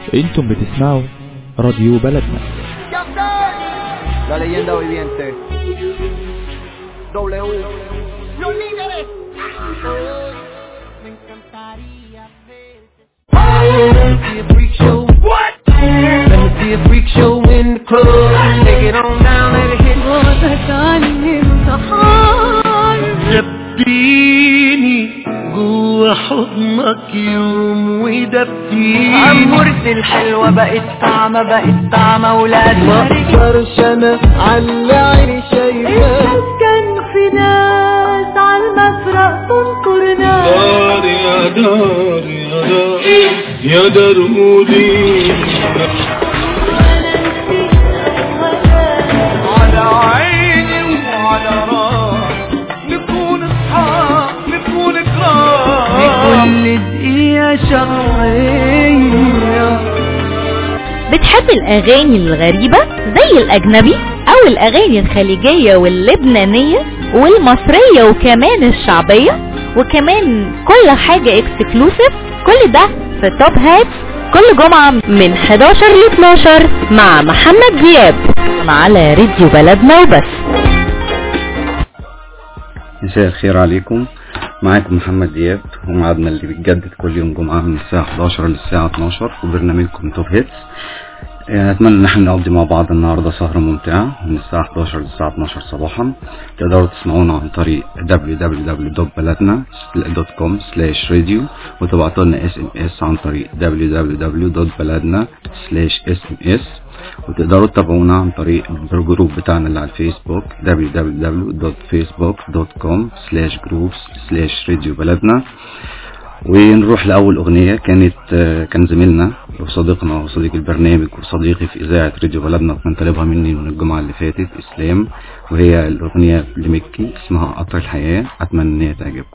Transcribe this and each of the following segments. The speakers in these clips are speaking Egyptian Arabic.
انتم بتسمعوا راديو بلدنا La leyenda viviente. W. Los líderes. Let me see a freak show. What? Let me see a freak show in the club. Take it on down, let it hit. دبيني جوا حضنك يوم ودفيني عمورة الحلوة بقت طعمة بقت طعمة ولاد ما اقدرش انا على عيني شايفاه كان في ناس على المفرق تنكر ناس دار يا دار يا دار يا دارودي على عيني وعلى راسي نكون اصحاب نكون كرام لكل دقيقة شرعية بتحب الأغاني الغريبة زي الأجنبي أو الأغاني الخليجية واللبنانية والمصرية وكمان الشعبية وكمان كل حاجة اكسكلوسيف كل ده في توب هاتس كل جمعة من 11 ل 12 مع محمد دياب على راديو بلدنا وبس مساء الخير عليكم معاكم محمد دياب وميعادنا اللي بيتجدد كل يوم جمعة من الساعة 11 للساعة 12 وبرنامجكم توب هيتس آه، أتمنى إن احنا نقضي مع بعض النهاردة سهرة ممتعة من الساعة 11 للساعة 12 صباحا تقدروا تسمعونا عن طريق www.baladna.com radio وتبعتوا لنا اس ام اس عن طريق www.baladna/sms وتقدروا تتابعونا عن طريق الجروب بتاعنا اللي على الفيسبوك www.facebook.com groups radio بلدنا ونروح لأول أغنية كانت آه، كان زميلنا وصديقنا وصديق البرنامج وصديقي في إذاعة راديو بلدنا وكان طالبها مني من الجمعة اللي فاتت إسلام وهي الأغنية لمكي اسمها قطر الحياة أتمنى إن هي تعجبكم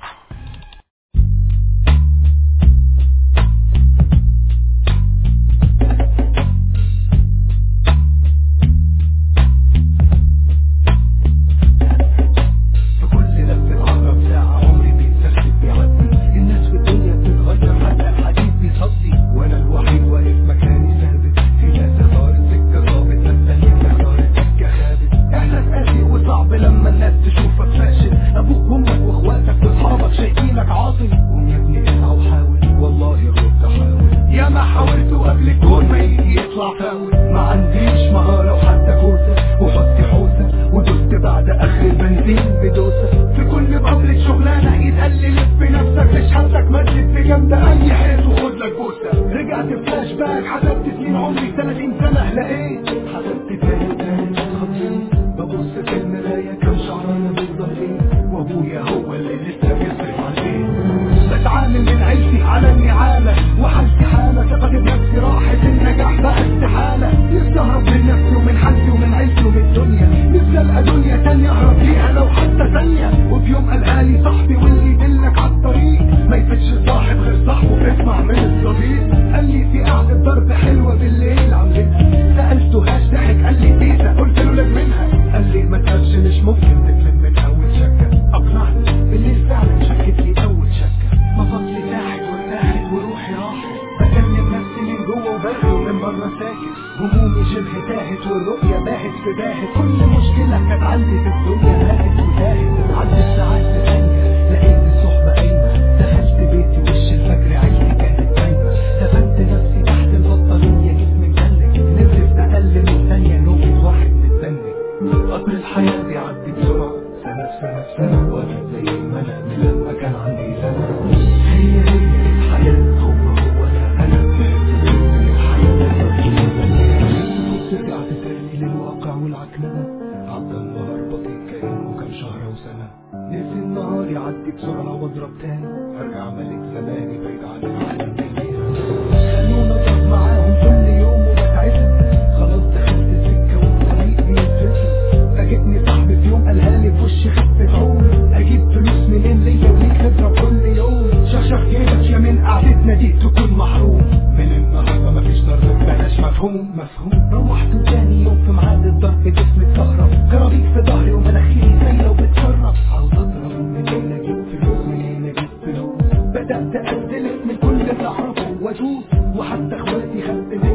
في كل لفة عقرب ساعة عمري بيتسرسب بيعدي الناس في الدنيا بتتغير حتى الحديد بيصدي وانا الوحيد واقف مكاني ثابت في ناس اختارت سكة ظابط ناس تانية اختارت سكة خابت احساس قاسي وصعب لما الناس تشوفك فاشل ابوك وامك واخواتك واصحابك شايفينك عاطل قوم يا ابني اسعى وحاول والله الرد حاول يا ما حاولت وقبل الكون ما يجي يطلع فاول ما عنديش مهارة وحتى كوسة وحطي حوسة ودست بعد اخر بنزين بدوسة في كل بقبلة شغلانة يتقال لي لف نفسك مش حاسك مدد بجنب اي حيط وخد لك بوسة رجعت فلاش باك حسبت سنين عمري 30 سنة لقيت حسبت تاني تاني خطيت ببص في المراية كم شعرانة بالظهرين وابويا هو اللي لسه بيصرف عليه بتعامل من عيلتي على النعامة وحالتي حالة ثقتي بنفسي راحت النجاح بقى استحالة نفسي اهرب من نفسي ومن حالتي ومن عيلتي ومن الدنيا نفسي القى دنيا تانية اهرب ليها لو حتى ثانية وفي يوم قالها صاحبي واللي يدلك على الطريق ما يفتش صاحب غير صاحبه اسمع من الصديق قال لي في قعدة ضرب حلوة بالليل عاملينها سألته هاش ضحك قال لي تيتا قلت له لك منها قال لي ما تقولش مش ممكن تكلم من اول شكة اقنعني بالليل فعلا شكت لي اول شكة مفاصلي تاحت وارتاحت وروحي راحت بكلم نفسي من جوه وبرغي ومن بره ساكت همومي شبه تاهت والرؤية باهت في باهت كل مشكلة كانت عندي في الدنيا باهت وتاهت عدت ساعات في ثانية لقيت الصحبة قايمة دخلت بيتي وش الفجر عيني كانت نايمة دفنت نفسي تحت البطانية جسمي متلج نزلت أقل من ثانية نومة واحد متدنج قطر الحياة بيعدي بسرعة سنة في سنة في سنة وأنا زي ما أنا من لما كان عندي سنة هي هي الحياة هو هو أنا رجعت تاني للواقع والعكننة عدى النهار بطيء كأنه كام شهر وسنة نسي النهار يعدي بسرعة واضرب تاني ارجع ملك زماني بعيد عن العالم بالليل خلونا اضرب معاهم كل يوم وبتعزم خلاص دخلت سكة والطريق بيترسم فاجئني صاحبي في يوم قالها لي في وشي خفة عوم اجيب فلوس منين ليا وليك نضرب كل يوم شخشخ جيبك يا من قعدتنا دي تكون محروم من النهارده مفيش ضرب بلاش مفهوم مفهوم روحت تاني يوم في ميعاد الضرب جسمي اتكهرب كرابيك في ظهري ومناخيري زي لو بتشرب عاوز اضرب منين اجيب فلوس منين اجيب فلوس بدات استلف من كل اللي اعرفه وادوس وحتى اخواتي خدت مني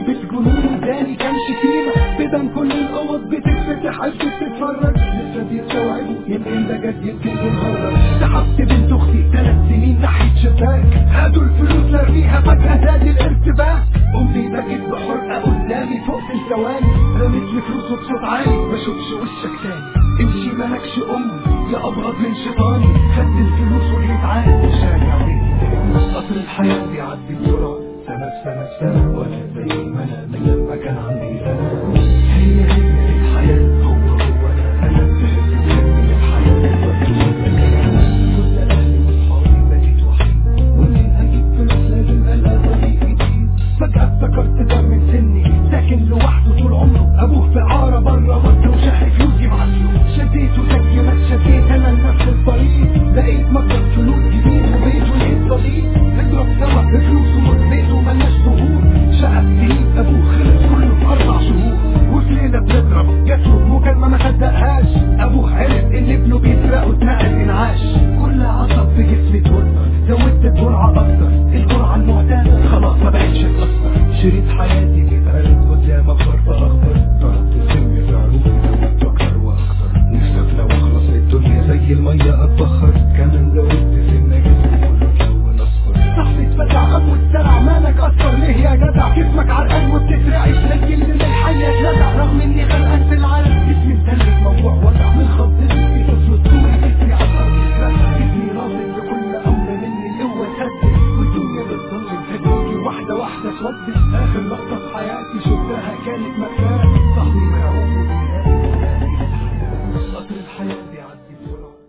لبس جنون تاني كان شتيمة بدم كل الأوض بتتفتح عشت بتتفرج لسه بيستوعبوا يمكن ده جد يمكن بنهرج سحبت بنت أختي ثلاث سنين ناحية شباك هاتوا الفلوس لارميها فجأة زاد الارتباك أمي بكت بحرقة قدامي فوق في الثواني رميت لي فلوس وبصوت عالي ما اشوفش وشك تاني امشي مالكش أم يا أبغض من شيطاني خدت الفلوس وجيت عادي شارع بيتي تاني قطر الحياة بيعدي بسرعة سنة في سنة في سنة ولا زي ما أنا من لما كان عندي سنة هي هي الحياة هو هو أنا أنا زهقت من الحياة كل أهلي وأصحابي بقيت وحيد ومنين أجيب فلوس لازم ألاقي طريق جديد فجأة افتكرت ده من سني ساكن لوحده طول عمره أبوه في عارة بره مصر وشاحي فلوس يبعتله شديته زي ما اتشديت أنا لنفس الطريق لقيت مكتب فلوس جديد وبيته لقيت صديق نضرب سوا بفلوس وموت بيته ملناش ظهور شقة جديد أبوه خلص كله في أربع شهور وفي ليلة بنضرب جاته مكالمة ما صدقهاش أبوه عرف إن ابنه بيسرق واتنقل إنعاش كل عصب في جسمي اتوتر زودت الجرعة أكتر الجرعة المعتادة خلاص ما بقتش تأثر شريط حياتي بيتعرض قدام أخضر فأخضر ضربت السم في عروقي زودت أكتر وأكتر نفسي أفلى وأخلص الدنيا زي المية أتبخر كمان زودت سنة جسمي كله اتلون أصفر صاحبي اتفتح غم والسرع مالك أثر ليه يا جدع جسمك عرقان وبتترعش نزل من الحية اتلدع رغم إني غرقان في العالم جسمي متلج موضوع وجع من خضتي في طفل طولي جسمي على الأرض اترمى جسمي رافض بكل أمر مني القوة تهدد والدنيا بتضل تهديكي واحدة واحدة تودي آخر لقطة في حياتي شفتها كانت مأساة صاحبي مرعوب وبيلاقي قطر الحياة بيعدي بسرعة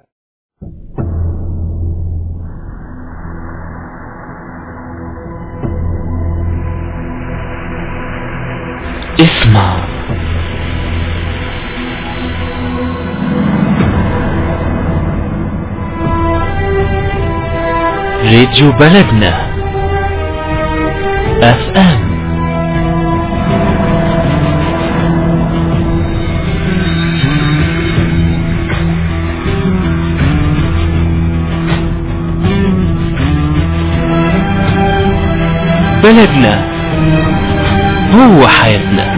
اسمع راديو بلدنا اف ام بلدنا هو حياتنا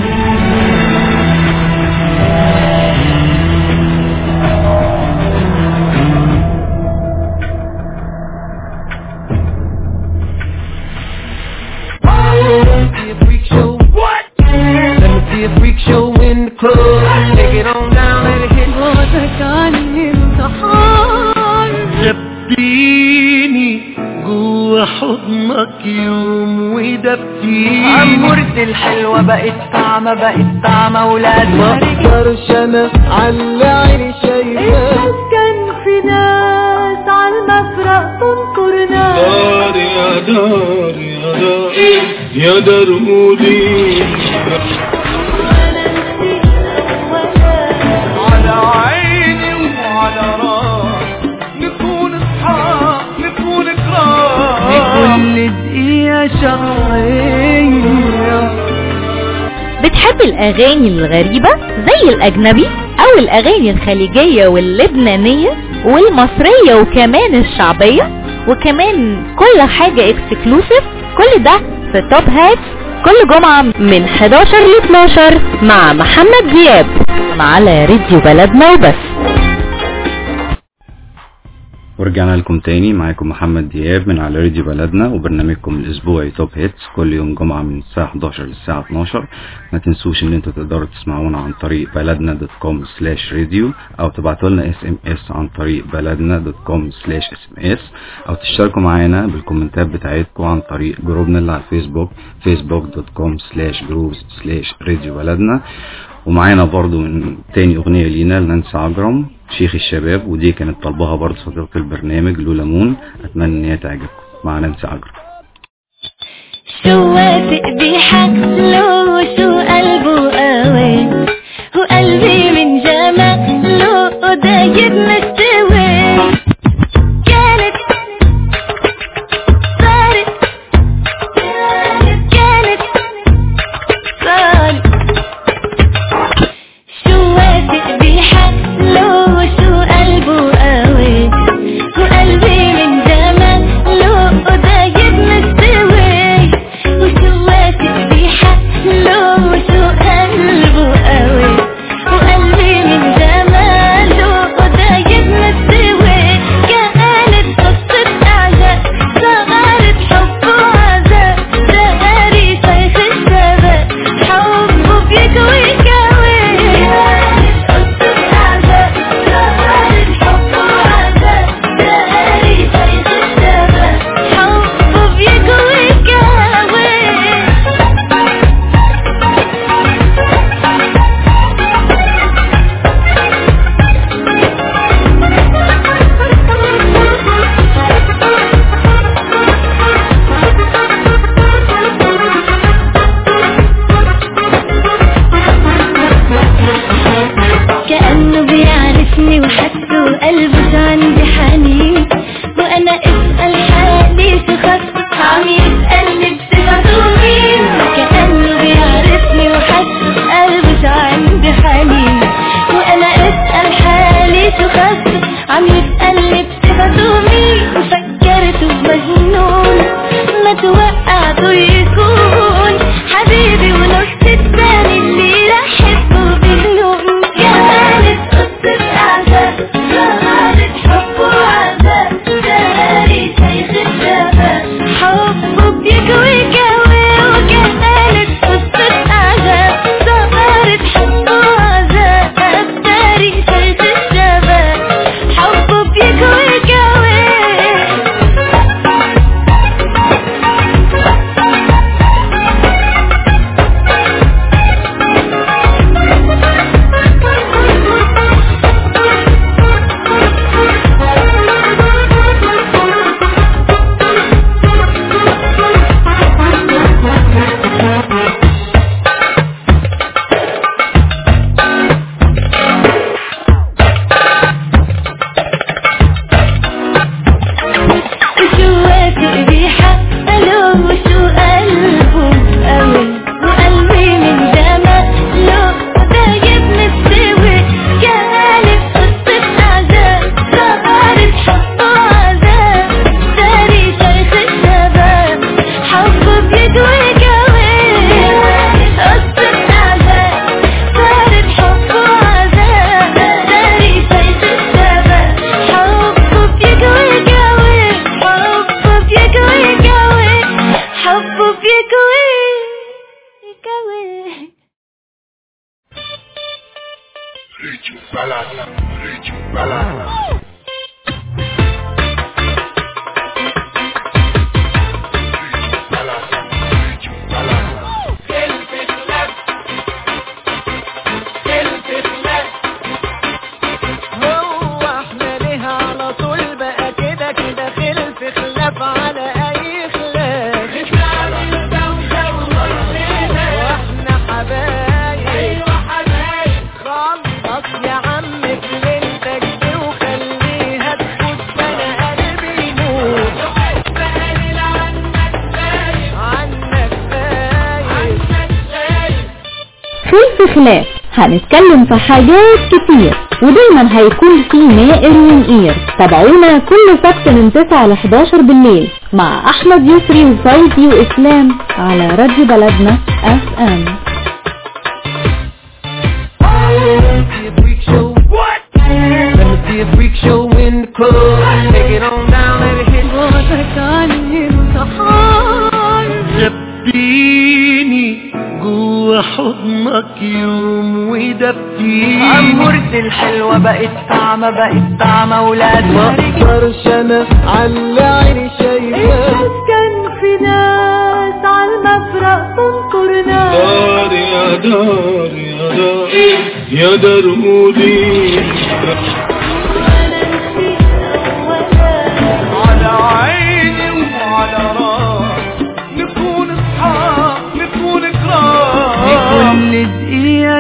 see a freak show. What? Let me see a freak show in the club. Take it on down, let it hit. صوتك عني انتحار دبيني جوا حضنك يوم ودبتيني عمورتي الحلوة بقت طعمة بقت طعمة ولاد مقدرش انا على عيني شايفاه كان في ناس عالمفرق تنكر ناس دار يا دار يا دار يا درمودي على عيني وعلى راسي نكون اصحاب نكون كرام كل دقيقة شهرية بتحب الأغاني الغريبة زي الأجنبي أو الأغاني الخليجية واللبنانية والمصرية وكمان الشعبية وكمان كل حاجة اكسكلوسيف كل ده في توب هات كل جمعة من 11 ل 12 مع محمد دياب على راديو بلدنا وبس ورجعنا لكم تاني معاكم محمد دياب من على راديو بلدنا وبرنامجكم الاسبوعي توب هيتس كل يوم جمعة من الساعة 11 للساعة 12 ما تنسوش ان انتوا تقدروا تسمعونا عن طريق بلدنا دوت كوم سلاش راديو او تبعتوا لنا اس ام اس عن طريق بلدنا دوت كوم سلاش اس ام اس او تشتركوا معانا بالكومنتات بتاعتكم عن طريق جروبنا اللي على الفيسبوك فيسبوك دوت كوم سلاش جروبز سلاش راديو بلدنا ومعانا برضو من تاني اغنية لينا لنانسي عجرم شيخ الشباب ودي كانت طلبها برضو صديقة البرنامج لولا مون اتمنى ان هي تعجبكم مع نانسي عجرم شو وافق بحقله وشو قلبه قوي وقلبي من جماله دايب مستوي كانت صارت كانت صارت شو وافق بحقله وشو قلبه قوي وقلبي من جماله دايب مستوي وشو وافق هو احنا ليه على طول بقى كده كده خلف خلاف على اي خلاف واحنا حبايب خلص يا عم في ليلتك دي وخليها تفوت انا قلبي يموت عنك باين خلف خلاف هنتكلم في حاجات كتير ودايما هيكون في نائر ونقير تابعونا كل سبت من 9 ل 11 بالليل مع احمد يسري وفوزي واسلام على راديو بلدنا اف ام Let me see a freak show. What? Let me see a freak show in the club. Take it on down, let it hit. دفيني جوا حضنك يوم ودفيني عمرت الحلوة بقت طعمة بقت طعمة ولاد ما اقدرش انا على عيني شايفاه كان في ناس عالمفرق تنطرنا دار يا دار يا دار يا درودي على عيني وعلى راسي نكون اصحاب نكون كرام كل دقيقة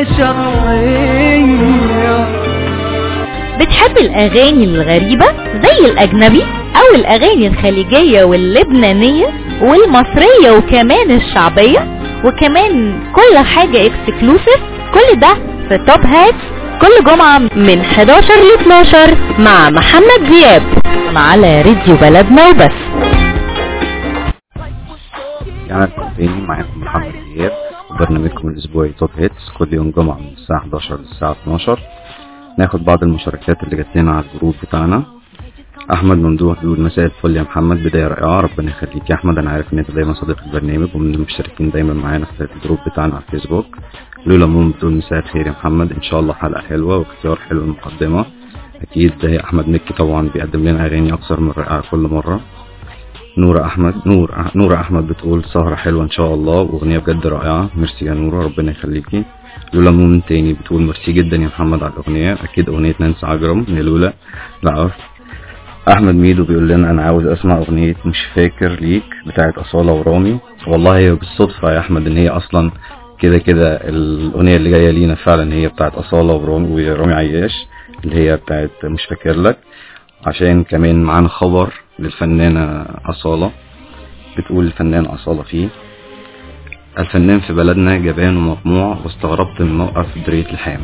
شرعية بتحب الاغاني الغريبة زي الاجنبي او الاغاني الخليجية واللبنانية والمصرية وكمان الشعبية وكمان كل حاجة اكسكلوسيف كل ده في توب هات كل جمعة من 11 ل 12 مع محمد دياب على راديو بلدنا وبس يعني تاني معاكم محمد دياب وبرنامجكم الاسبوعي توب هيتس كل يوم جمعة من الساعة 11 للساعة 12 ناخد بعض المشاركات اللي جات لنا على الجروب بتاعنا احمد ممدوح بيقول مساء الفل يا محمد بداية رائعة ربنا يخليك يا احمد انا عارف ان انت دايما صديق البرنامج ومن المشتركين دايما معانا في الجروب بتاعنا على الفيسبوك لولا مون بتقول مساء الخير يا محمد ان شاء الله حلقة حلوة واختيار حلو المقدمة اكيد زي احمد مكي طبعا بيقدم لنا اغاني اكثر من رائعة كل مرة نورة احمد نور نورة احمد بتقول سهرة حلوة ان شاء الله واغنية بجد رائعة ميرسي يا نورة ربنا يخليكي لولا مون تاني بتقول ميرسي جدا يا محمد على الاغنية اكيد اغنية نانسي عجرم يا لولا لا عارف احمد ميدو بيقول لنا انا عاوز اسمع اغنية مش فاكر ليك بتاعت اصالة ورامي والله هي بالصدفة يا احمد ان هي اصلا كده كده الاغنية اللي جاية لينا فعلا هي بتاعت اصالة ورامي ورامي عياش اللي هي بتاعت مش فاكر لك عشان كمان معانا خبر للفنانة أصالة بتقول الفنانة أصالة فيه الفنان في بلدنا جبان ومطموع واستغربت من موقف درية الحام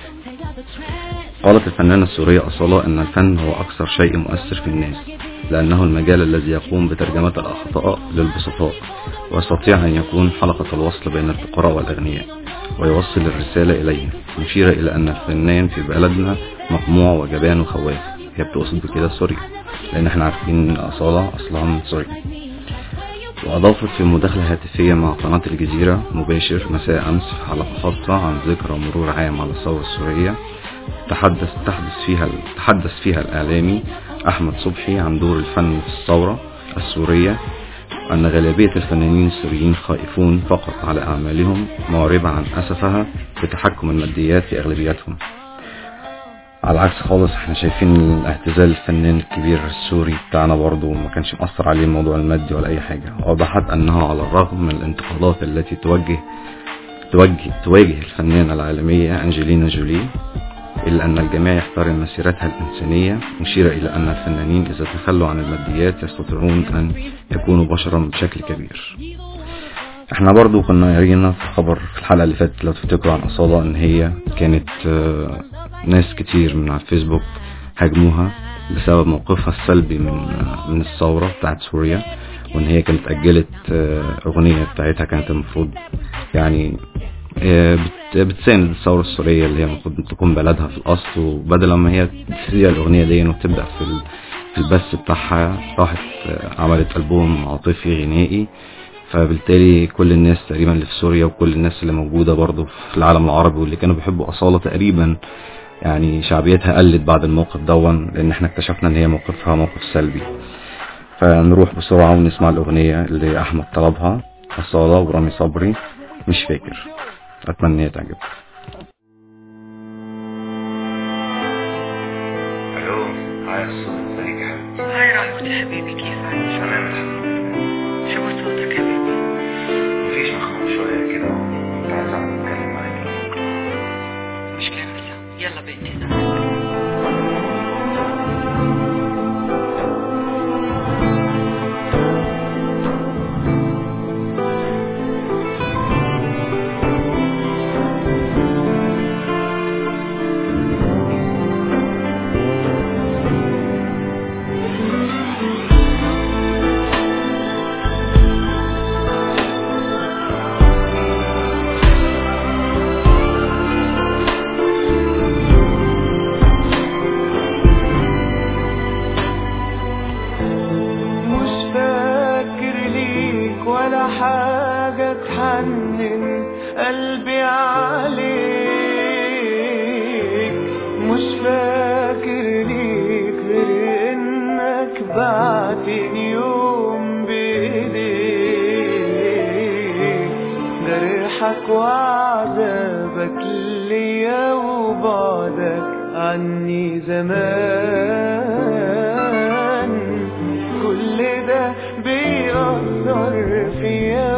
قالت الفنانة السورية أصالة أن الفن هو أكثر شيء مؤثر في الناس لأنه المجال الذي يقوم بترجمة الأخطاء للبسطاء ويستطيع أن يكون حلقة الوصل بين الفقراء والأغنياء ويوصل الرسالة إليهم مشيرة إلى أن الفنان في بلدنا مطموع وجبان وخواف هي بتقصد بكده سوريا لأن احنا عارفين إن أصالة أصلها من سوريا وأضافت في مداخلة هاتفية مع قناة الجزيرة مباشر مساء أمس في حلقة خاصة عن ذكرى مرور عام على الثورة السورية تحدث تحدث فيها تحدث فيها الإعلامي أحمد صبحي عن دور الفن في الثورة السورية أن غالبية الفنانين السوريين خائفون فقط على أعمالهم معربا عن أسفها بتحكم الماديات في أغلبيتهم على العكس خالص احنا شايفين اعتزال الفنان الكبير السوري بتاعنا برضه ما كانش مأثر عليه الموضوع المادي ولا أي حاجة وضحت أنها على الرغم من الانتقادات التي توجه توجه تواجه الفنانة العالمية أنجلينا جولي إلا أن الجميع يحترم مسيرتها الإنسانية مشيرة إلى أن الفنانين إذا تخلوا عن الماديات يستطيعون أن يكونوا بشرا بشكل كبير احنا برضو كنا قرينا في خبر في الحلقة اللي فاتت لو تفتكروا عن أصالة ان هي كانت آه، ناس كتير من على الفيسبوك هاجموها بسبب موقفها السلبي من آه، من الثورة بتاعت سوريا وان هي كانت أجلت آه، أغنية بتاعتها كانت المفروض يعني آه، بت- بتساند الثورة السورية اللي هي المفروض تكون بلدها في الأصل وبدل ما هي تسير الأغنية دي وتبدأ في ال- في البث بتاعها راحت آه، عملت ألبوم عاطفي غنائي فبالتالي كل الناس تقريبا اللي في سوريا وكل الناس اللي موجودة برضو في العالم العربي واللي كانوا بيحبوا أصالة تقريبا يعني شعبيتها قلت بعد الموقف دون لان احنا اكتشفنا ان هي موقفها موقف سلبي فنروح بسرعة ونسمع الأغنية اللي أحمد طلبها أصالة ورامي صبري مش فاكر أتمنى هي تعجبك الو هاي الصوت ازيك يا حبيبي هاي رايوت يا حبيبي كيفك؟ سلامة حبيبي شو صوتك حبيبي؟ مفيش مخاوف شوية كده كنت عايز اقعد اتكلم معاك مش كاملة يلا بإذن مش فاكر ليك ولا حاجة تحنن قلبي عليك مش فاكر ليك غير انك بعتني يوم بايديك جرحك وعذابك ليا وبعدك عني زمان كل ده بيأثر فيا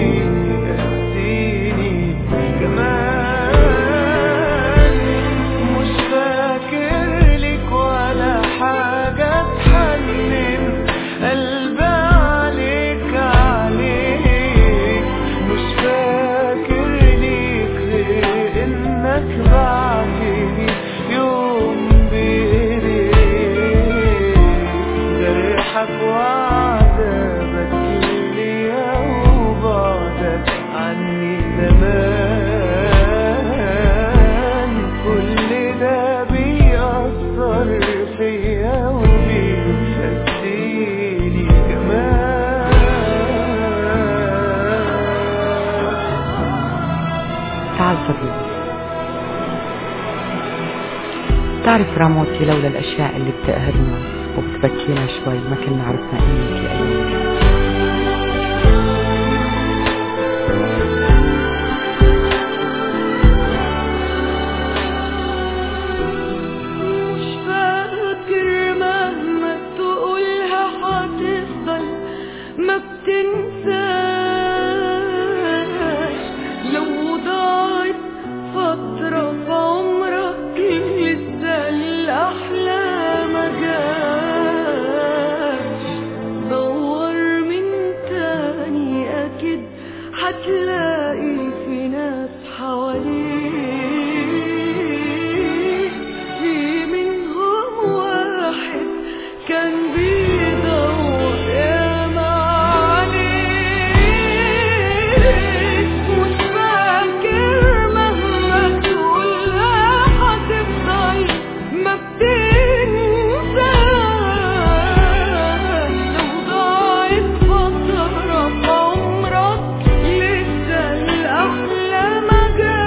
وبيأذيني كمان مش فاكر لك ولا حاجة تحنن قلبي عليك عليك مش فاكر ليك غير انك بعتني يوم بايديك جرحك وعذابك ليا وبعدك عني زمان كل ده بيأثر فيا وبيأذيني كمان تعال صديقي تعرف راموتي لولا الأشياء اللي بتقهرنا وبتبكينا شوي ما كنا عرفنا قيمة الأيام مش فاكر مهما تقولها هتفضل ما بتنساش لو ضاعت فترة في عمرك لسه الأحلى ما جاش دور من تاني أكيد هتلاقي في ناس حواليك في منهم واحد كان بيدور ياما عليك مش فاكر مهما تقولها هتفضل ما بتنساش لو ضاعت فترة في عمرك لسه الأحلى ما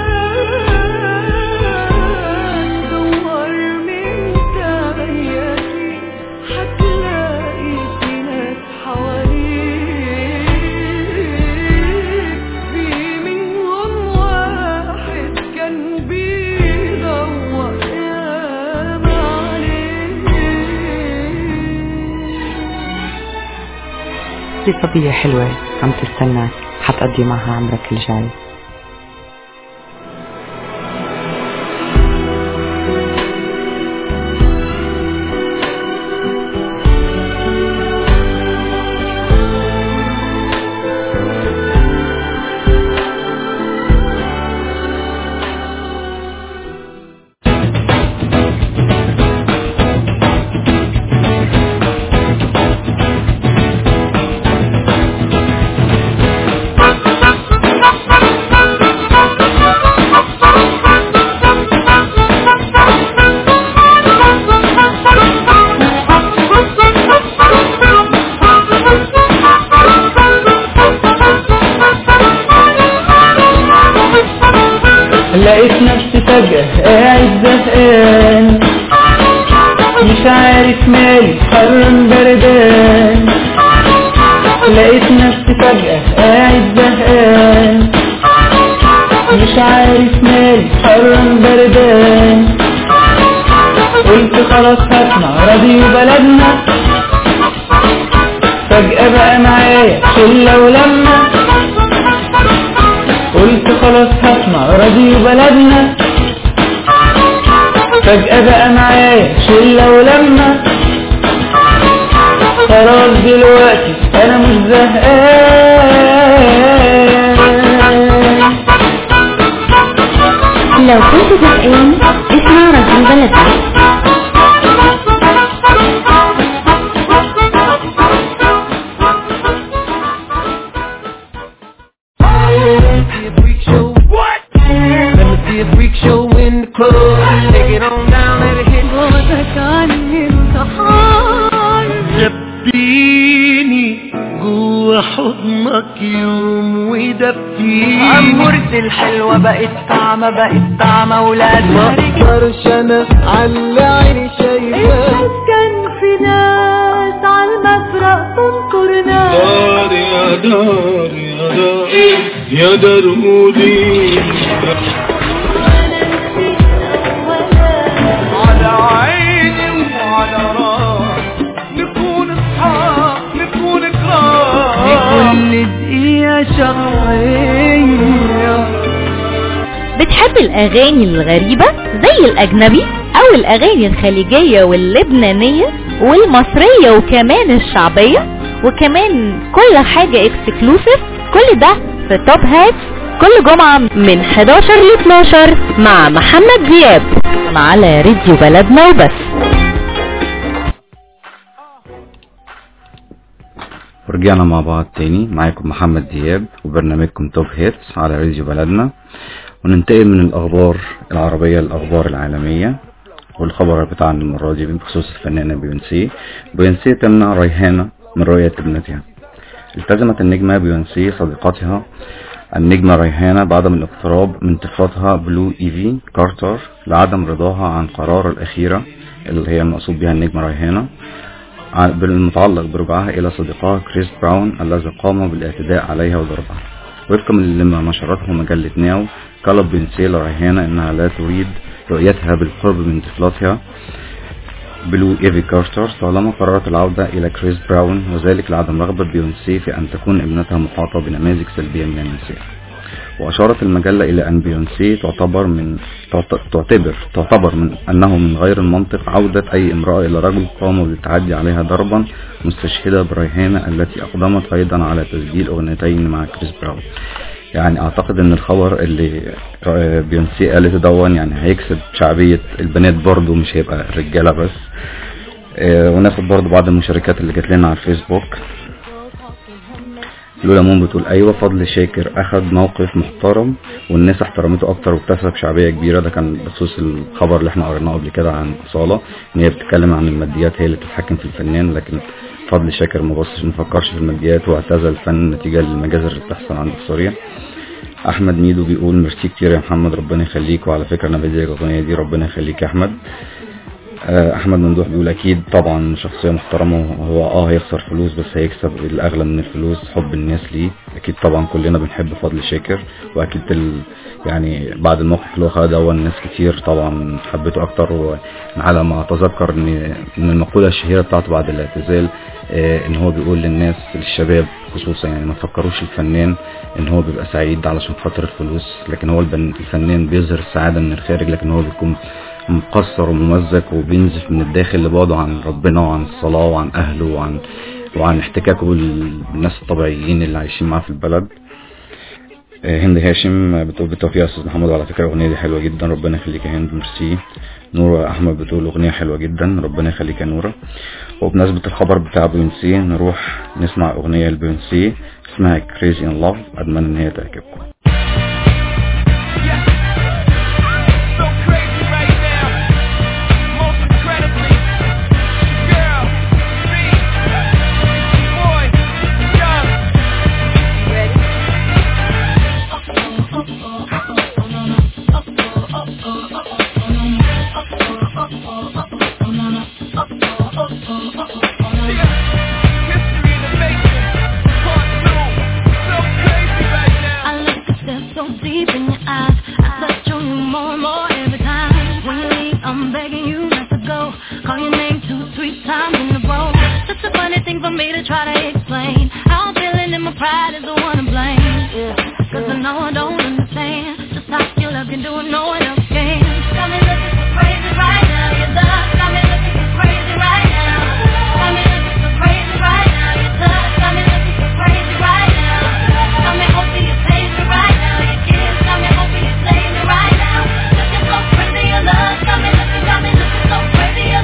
جاش دور من تاني هتلاقي في ناس حواليك في منهم واحد كان بيدور ياما عليك في صبية حلوة عم تستناك حتقضي معها عمرك الجاي Thank لقيت نفسي فجأة قاعد زهقان مش عارف مالي حرم بردان لقيت نفسي فجأة قاعد زهقان مش عارف مالي حرم بردان قلت خلاص هسمع راديو بلدنا فجأة بقى معايا شلة ولما قلت خلاص هسمع راديو بلدنا فجأة بقى معايا شلة ولما خلاص دلوقتي انا مش زهقان لو كنت زهقان اسمع راديو بلدنا see a freak show. What? Let me see a freak show in the club. Take it on down, let it hit. جوزك عني انتحار دبيني جوا حضنك يوم ودفيني عمورت الحلوة بقت طعمة بقت طعمة ولاد مقدرش انا على عيني شايفاه كان في ناس عالمفرق تنكر ناس دار يا دار يا دار يا درودي على عيني وعلى راسي نكون اصحاب نكون كرام كل دقيقة شهرية بتحب الأغاني الغريبة زي الأجنبي أو الأغاني الخليجية واللبنانية والمصرية وكمان الشعبية وكمان كل حاجة اكسكلوسيف كل ده في توب هاتس كل جمعة من 11 ل 12 مع محمد دياب على راديو بلدنا وبس ورجعنا مع بعض تاني معاكم محمد دياب وبرنامجكم توب هيتس على راديو بلدنا وننتقل من الأخبار العربية للأخبار العالمية والخبر بتاعنا المرة دي بخصوص الفنانة بيونسي بيونسي تمنع ريهانة من رؤية ابنتها التزمت النجمة بيونسي صديقتها النجمة ريهانة بعدم الاقتراب من طفلتها بلو ايفي كارتر لعدم رضاها عن قرار الأخيرة اللي هي المقصود بها النجمة ريهانة ع- بالمتعلق برجوعها إلى صديقها كريس براون الذي قام بالاعتداء عليها وضربها وفقا لما نشرته مجلة ناو طلب بنسي لريهانة انها لا تريد رؤيتها بالقرب من طفلتها بلو ايفي كارتر طالما قررت العودة الى كريس براون وذلك لعدم رغبة بيونسي في ان تكون ابنتها محاطة بنماذج سلبية من النساء وأشارت المجلة إلى أن بيونسي تعتبر من تعت- تعتبر تعتبر من أنه من غير المنطق عودة أي امرأة إلى رجل قام بالتعدي عليها ضربا مستشهدة بريهانة التي أقدمت أيضا على تسجيل أغنيتين مع كريس براون يعني أعتقد أن الخبر اللي آه، بيونسي قالته دون يعني هيكسب شعبية البنات برضو مش هيبقى الرجالة بس آه، وناخد برضو بعض المشاركات اللي جات لنا على الفيسبوك لولا مون بتقول ايوه فضل شاكر اخد موقف محترم والناس احترمته اكتر واكتسب شعبيه كبيره ده كان بخصوص الخبر اللي احنا قريناه قبل كده عن اصاله ان هي بتتكلم عن الماديات هي اللي بتتحكم في الفنان لكن فضل شاكر ما بصش ما فكرش في الماديات واعتزل الفن نتيجه للمجازر اللي بتحصل عند سوريا احمد ميدو بيقول ميرسي كتير يا محمد ربنا يخليك وعلى فكره انا بدي الاغنيه دي ربنا يخليك يا احمد آه، احمد ممدوح بيقول اكيد طبعا شخصيه محترمه وهو اه هيخسر فلوس بس هيكسب الاغلى من الفلوس حب الناس ليه اكيد طبعا كلنا بنحب فضل شاكر واكيد ال... يعني بعد الموقف اللي هو خده ده الناس كتير طبعا حبته اكتر وعلى ما اتذكر ان من المقوله الشهيره بتاعته بعد الاعتزال آه، ان هو بيقول للناس للشباب خصوصا يعني ما تفكروش الفنان ان هو بيبقى سعيد علشان خاطر الفلوس لكن هو البن- الفنان بيظهر السعاده من الخارج لكن هو بيكون مقصر وممزق وبينزف من الداخل لبعده عن ربنا وعن الصلاة وعن أهله وعن وعن احتكاكه بال- بالناس الطبيعيين اللي عايشين معاه في البلد آه، هند هاشم بتقول بالتوفيق يا استاذ محمد على فكره الاغنيه دي حلوه جدا ربنا يخليك يا هند ميرسي نورة احمد بتقول اغنيه حلوه جدا ربنا يخليك يا نورة وبمناسبه الخبر بتاع بيونسي نروح نسمع اغنيه لبيونسي اسمها كريزي ان لاف اتمنى ان هي تعجبكم So crazy right now. Most incredibly. Girl, me, boy, young. Ready? eyes. I touch on you more and more every time. When you leave, I'm begging you not to go. Call your name two, three times in a row. Such a funny thing for me to try to explain. How I'm feeling and my pride is the one to blame. Yeah, cause I know I don't understand. Just how you love can do it, no one else can. Got me looking so crazy right now. Your love got me looking so crazy right now. Got me looking so crazy right now. Your touch got me looking so crazy right now. Got me hoping you save me right now. Your kiss got me hoping you save me right now. Looking so crazy, your love got me looking, got me looking so crazy, your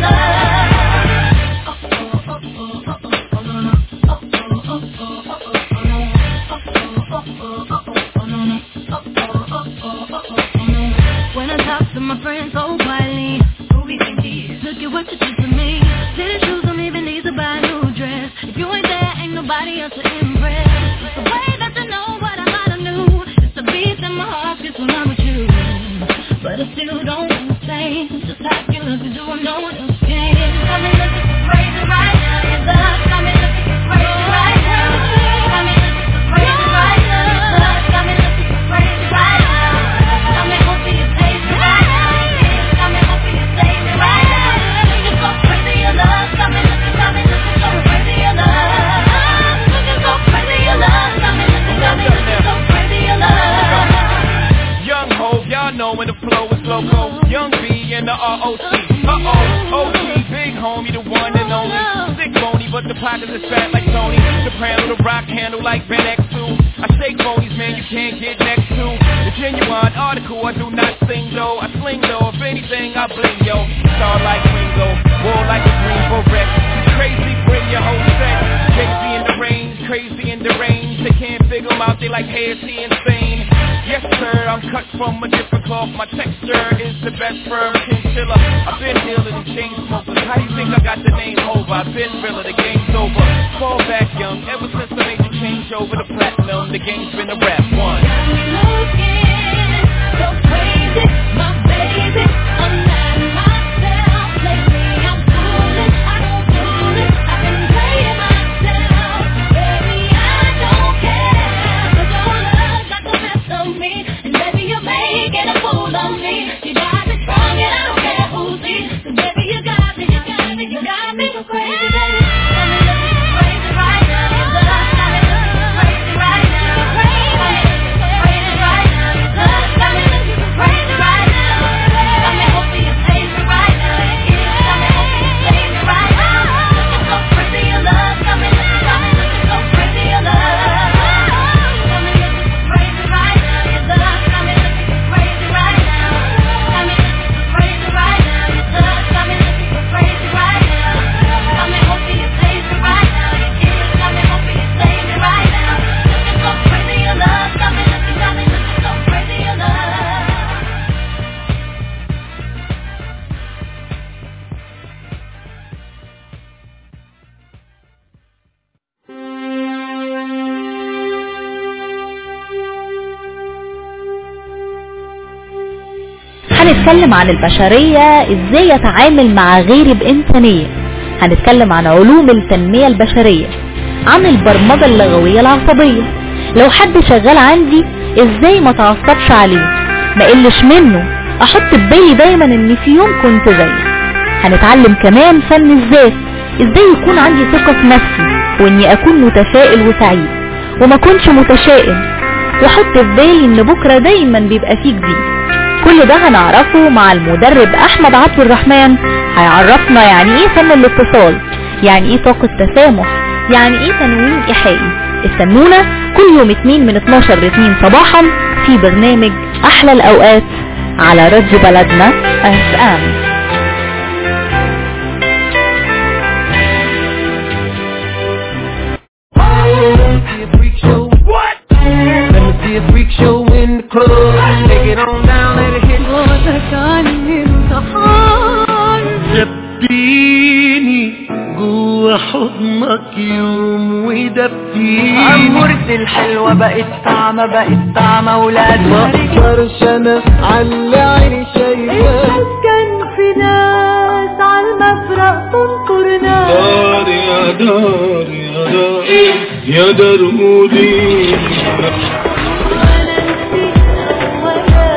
When I talk to my friends so quietly, who we think he is? Look at what you did to me. City shoes don't even need to buy a new dress. If you ain't there, ain't nobody else to impress. It's the way that you know what I might have knew. It's the beat in my heart gets when I'm with you. But I still don't understand just how you look to do what no one else can. Got me looking so crazy right now. Your love got me looking so crazy right now. Got me looking so crazy right now. Your love got me looking so crazy right now. Got me hoping you save me right now. Got me hoping you save me right now. Looking so crazy, your love got me looking, got me looking so crazy, your love. Looking so crazy, your love got me looking, got me looking so crazy, your love. Young Hov, y'all know when the flow is loco. Young B and the ROC. Uh-oh, OG, big homie, the one and only. Sick bony, but the pockets is fat like Tony. Soprano, the rock handle like Ben X2. I shake bonies, man, you can't get next to. The genuine article, I do not sing though. I sling though, if anything, I bling yo. Star like Ringo, war like a green beret. Crazy, bring your whole set. Crazy in the range, crazy in the range. They can't figure 'em out, they like, hey, is he insane? Yes, sir, I'm cut from a different cloth. My texture is the best firm chinchilla. I've been dealing in chain smokers. How you think I got the name over? I've been realer, the game's over. Fall back young, ever since I made the change over to platinum, the game's been a rap one. Looking so crazy, my baby. I'm not myself lately. I'm fooling, I don't fool it. I've been playing myself, baby. I don't care. 'Cause your love got the best of me, and baby you're making a fool of me. You got me strong and I don't care who sees. 'Cause baby you got me, you got me, you got me so crazy, baby. Got me looking so crazy right now. Your love got me looking so crazy right now. Crazy, crazy right now. Your love got me looking so crazy right now. Got me hoping you save me right now. Your kiss got me hoping you save me right now. Looking so crazy, your love got me looking, got me looking so crazy, your love. Got me looking so crazy right now. Your love got me looking so crazy right now. Got me looking so crazy right now. Your love got me looking so crazy right now. Got me hoping you save me right now. Your kiss got me hoping you save me right now. Looking so crazy, your love got me looking, got me looking so crazy, your love. هنتكلم عن البشرية ازاي يتعامل مع غيري بإنسانية هنتكلم عن علوم التنمية البشرية عن البرمجة اللغوية العصبية لو حد شغال عندي ازاي ما تعصبش عليه ما قلش منه احط في بالي دايما ان في يوم كنت زيه هنتعلم كمان فن الذات ازاي يكون عندي ثقة في نفسي واني اكون متفائل وسعيد وما كنش متشائم واحط في بالي ان بكرة دايما بيبقى فيه جديد كل ده هنعرفه مع المدرب احمد عبد الرحمن هيعرفنا يعني ايه فن الاتصال يعني ايه طاقة تسامح يعني ايه تنويم ايحائي استنونا كل يوم اتنين من 12 ل 2 صباحا في برنامج احلى الاوقات على راديو بلدنا اف ام see a freak show. What? Let me see a freak show in the club. Take it on down, let it hit. دبيني جوا حضنك يوم ودبيني عمرت الحلوة بقت طعمة بقت طعمة ولاد ما اقدرش انا على عيني شايفاه كان في ناس عالمفرق تنطرنا دار يا دار يا دار يا دارودي ولا نسيت ولا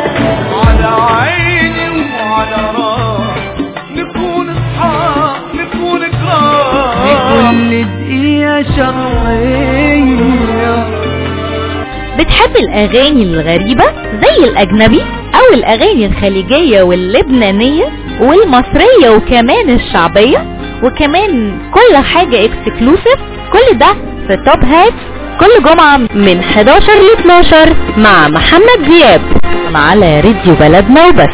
بتحب الاغاني الغريبة زي الاجنبي او الاغاني الخليجية واللبنانية والمصرية وكمان الشعبية وكمان كل حاجة اكسكلوسيف كل ده في توب هات كل جمعة من 11 ل 12 مع محمد دياب على راديو بلدنا وبس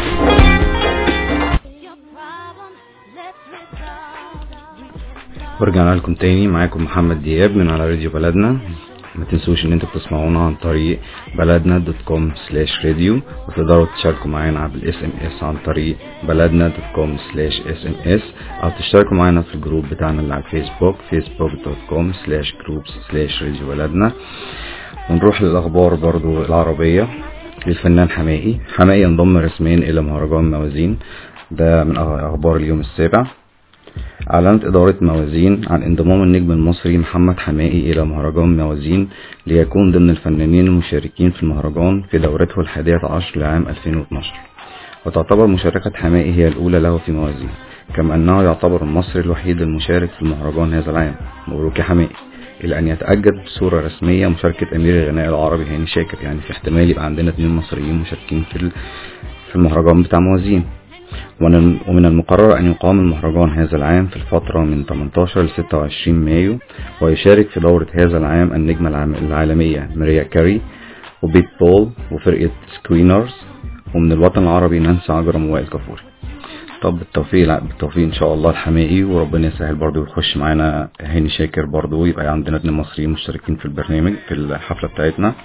ورجعنا لكم تاني معاكم محمد دياب من على راديو بلدنا ما تنسوش ان انتوا بتسمعونا عن طريق بلدنا دوت كوم سلاش راديو وتقدروا تشاركوا معانا بالاس ام اس عن طريق بلدنا دوت كوم سلاش اس ام اس او تشتركوا معانا في الجروب بتاعنا اللي على الفيسبوك فيسبوك دوت كوم سلاش جروبس سلاش راديو بلدنا ونروح للاخبار برضو العربية للفنان حمائي حمائي انضم رسميا الى مهرجان موازين ده من اخبار اليوم السابع أعلنت إدارة موازين عن انضمام النجم المصري محمد حمائي إلى مهرجان موازين ليكون ضمن الفنانين المشاركين في المهرجان في دورته الحادية عشر لعام 2012 وتعتبر مشاركة حمائي هي الأولى له في موازين كما أنه يعتبر المصري الوحيد المشارك في المهرجان هذا العام مبروك يا حمائي إلى أن يتأجد بصورة رسمية مشاركة أمير الغناء العربي هاني شاكر يعني في احتمال يبقى عندنا اثنين مصريين مشاركين في في المهرجان بتاع موازين ومن المقرر أن يقام المهرجان هذا العام في الفترة من 18 ل 26 مايو ويشارك في دورة هذا العام النجمة العالمية ماريا كاري وبيت بول وفرقة سكوينرز ومن الوطن العربي نانسي عجرم ووائل كفوري طب بالتوفيق بالتوفيق ان شاء الله الحمائي وربنا يسهل برضو ويخش معانا هاني شاكر برضو يبقى عندنا اتنين مصريين مشتركين في البرنامج في الحفلة بتاعتنا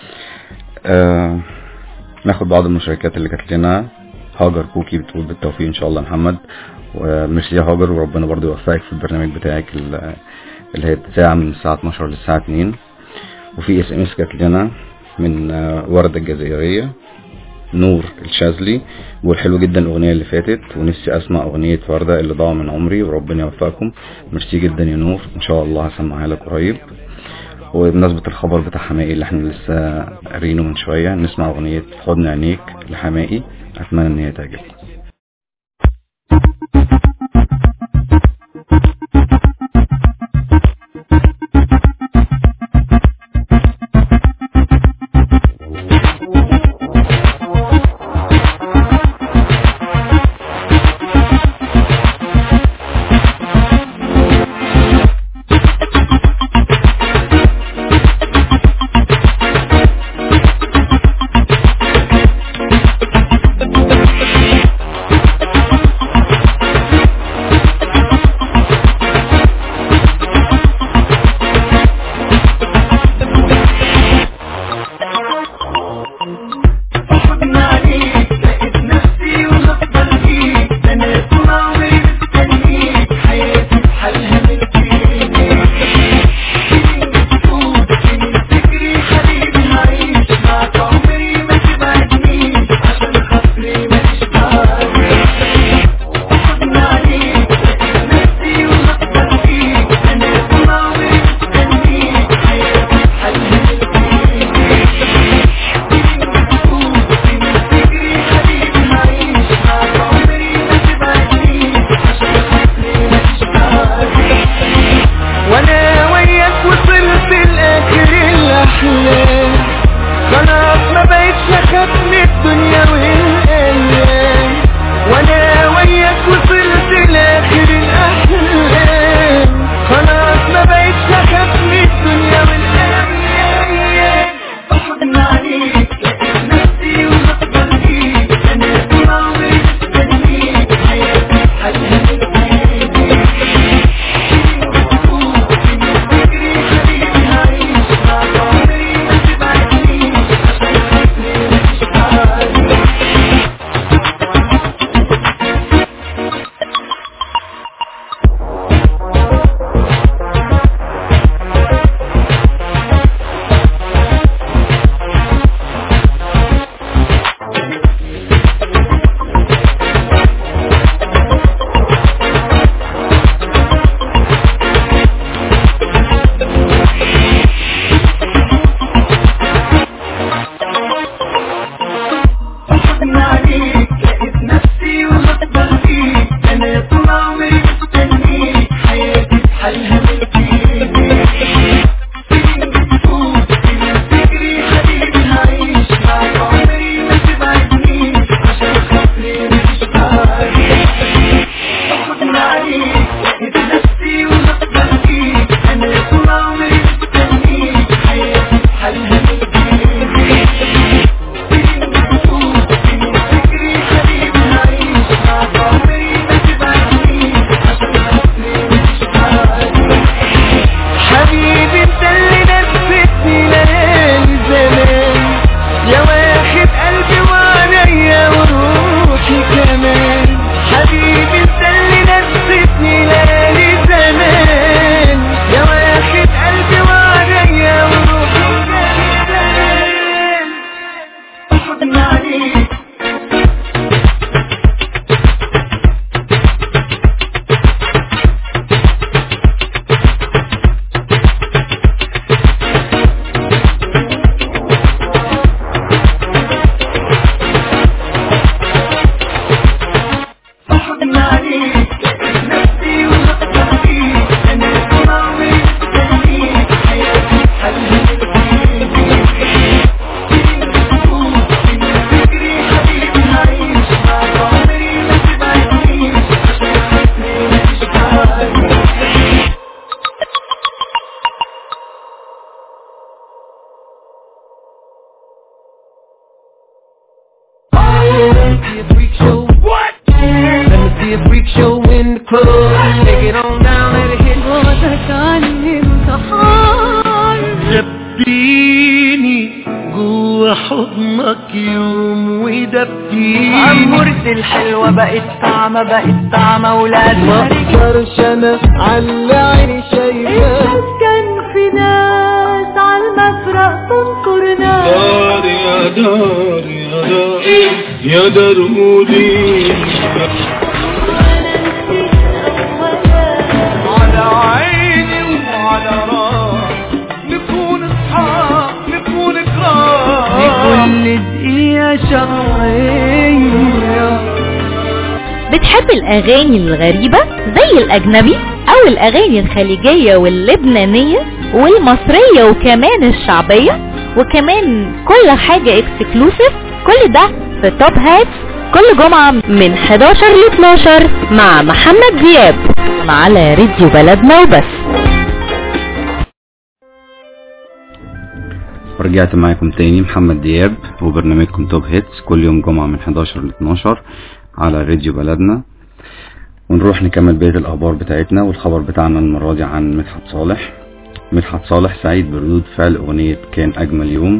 آه ناخد بعض المشاركات اللي جات لنا هاجر كوكي بتقول بالتوفيق ان شاء الله محمد وميرسي يا هاجر وربنا برضو يوفقك في البرنامج بتاعك اللي هي ساعة من الساعة 12 للساعة 2 وفي اس ام اس جات لنا من وردة الجزائرية نور الشاذلي بيقول حلو جدا الاغنية اللي فاتت ونفسي اسمع اغنية وردة اللي ضاع من عمري وربنا يوفقكم ميرسي جدا يا نور ان شاء الله هسمعها لك قريب وبمناسبة الخبر بتاع حمائي اللي احنا لسه قارينه من شوية نسمع اغنية حضن عينيك لحمائي اتمنى ان هي تعجبكم Let me see a freak show. What? Let me see a freak show in the club. Take it on down, let it hit. بعدك عني انتحار دبيني جوا حضنك يوم ودبيني عمرت الحلوة بقت طعمة بقت طعمة ولاد ما اقدرش انا على عيني شايفاه بس كان في ناس عالمفرق تنكر ناس دار يا دار يا دار يا دارودي على عيني وعلى راسي نكون اصحاب نكون كرام لكل دقيقة شهرية بتحب الأغاني الغريبة زي الأجنبي أو الأغاني الخليجية واللبنانية والمصرية وكمان الشعبية وكمان كل حاجة اكسكلوسيف كل ده في توب هات كل جمعة من 11 ل 12 مع محمد دياب على راديو بلدنا وبس ورجعت معاكم تاني محمد دياب وبرنامجكم توب هيتس كل يوم جمعة من 11 ل 12 على راديو بلدنا ونروح نكمل بقية الأخبار بتاعتنا والخبر بتاعنا المرة دي عن مدحت صالح مدحت صالح سعيد بردود فعل أغنية كان أجمل يوم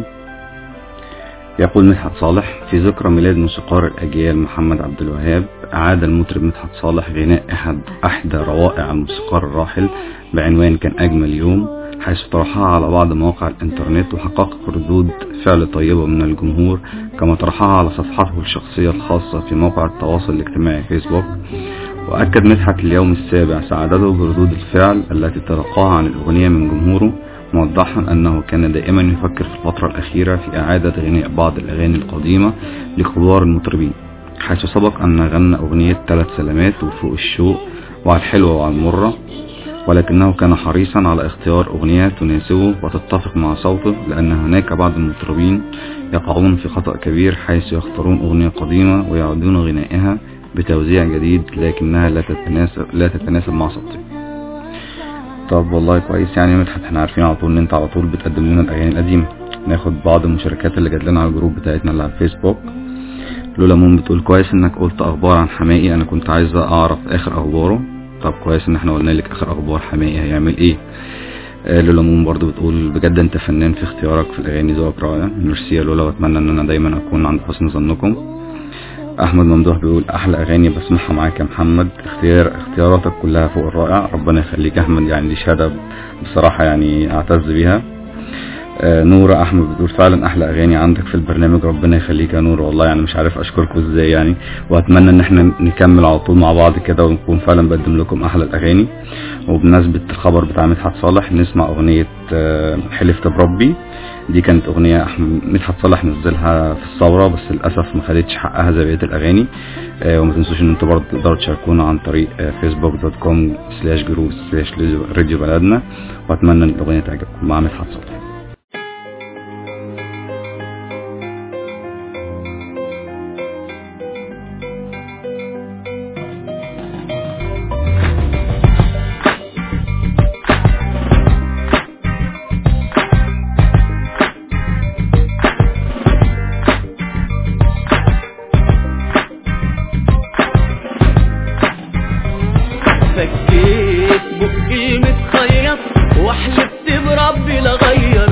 يقول مدحت صالح في ذكرى ميلاد موسيقار الأجيال محمد عبد الوهاب أعاد المطرب مدحت صالح غناء أحد أحدى روائع الموسيقار الراحل بعنوان كان أجمل يوم حيث طرحها على بعض مواقع الإنترنت وحقق ردود فعل طيبة من الجمهور كما طرحها على صفحته الشخصية الخاصة في موقع التواصل الاجتماعي فيسبوك وأكد مدحت اليوم السابع سعادته بردود الفعل التي تلقاها عن الأغنية من جمهوره موضحا أنه كان دائما يفكر في الفترة الأخيرة في إعادة غناء بعض الأغاني القديمة لكبار المطربين حيث سبق أن غنى أغنية ثلاث سلامات وفوق الشوق وعلى الحلوة وعلى المرة ولكنه كان حريصا على اختيار أغنية تناسبه وتتفق مع صوته لأن هناك بعض المطربين يقعون في خطأ كبير حيث يختارون أغنية قديمة ويعودون غنائها بتوزيع جديد لكنها لا تتناسب, لا تتناسب مع صوته طب والله كويس يعني مدحت احنا عارفين على طول ان انت على طول بتقدم لنا الاغاني القديمه ناخد بعض المشاركات اللي جات لنا على الجروب بتاعتنا اللي على الفيسبوك لولا مون بتقول كويس انك قلت اخبار عن حمائي انا كنت عايزه اعرف اخر اخباره طب كويس ان احنا قلنا لك اخر اخبار حمائي هيعمل ايه آه، لولا مون برضو بتقول بجد انت فنان في اختيارك في الاغاني ذوقك رائع ميرسي يا لولا واتمنى ان انا دايما اكون عند حسن ظنكم احمد ممدوح بيقول احلى اغاني بسمعها معاك يا محمد اختيار اختياراتك كلها فوق الرائع ربنا يخليك يا احمد يعني دي شهاده بصراحه يعني اعتز بيها آه، نورة احمد بتقول فعلا احلى اغاني عندك في البرنامج ربنا يخليك يا نور والله يعني مش عارف اشكركم ازاي يعني واتمنى ان احنا نكمل على طول مع بعض كده ونكون فعلا بقدم لكم احلى الاغاني وبمناسبة الخبر بتاع مدحت صالح نسمع اغنية آه، حلفت بربي دي كانت اغنية أحم- مدحت صالح نزلها في الثورة بس للأسف ما خدتش حقها زي بقية الاغاني آه، وما تنسوش ان انتوا برضه تقدروا تشاركونا عن طريق فيسبوك دوت كوم سلاش جروب سلاش راديو بلدنا واتمنى ان الاغنية تعجبكم مع مدحت صالح فكيت بقي متخيط وحلفت بربي لغير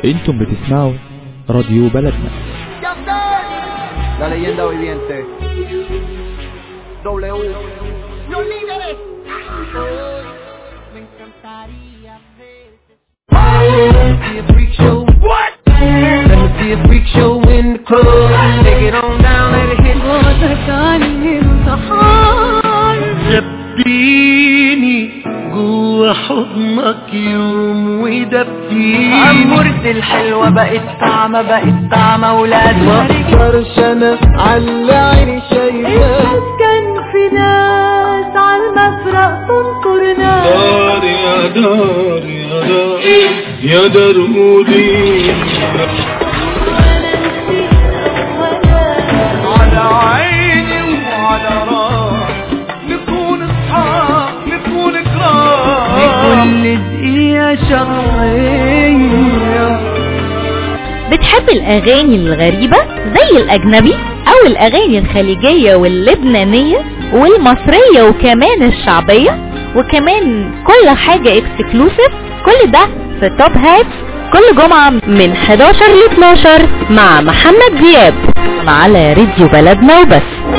انتم بتسمعوا راديو بلدنا La leyenda viviente. W. Los líderes. see a freak show. What? Let me see a freak show in the club. Take it on down, let it hit. دبيني جوا حضنك يوم ودبيني عمورتي الحلوة بقت طعمة بقت طعمة ولاد مقدرش انا على عيني شايفاه كان في ناس عالمفرق تنطر ناس دار يا دار يا دار يا درودي على عيني وعلى راسي نكون اصحاب نكون كرام كل دقيقة شهرية بتحب الأغاني الغريبة زي الأجنبي أو الأغاني الخليجية واللبنانية والمصرية وكمان الشعبية وكمان كل حاجة اكسكلوسيف كل ده في توب هات كل جمعة من 11 ل 12 مع محمد دياب على راديو بلدنا وبس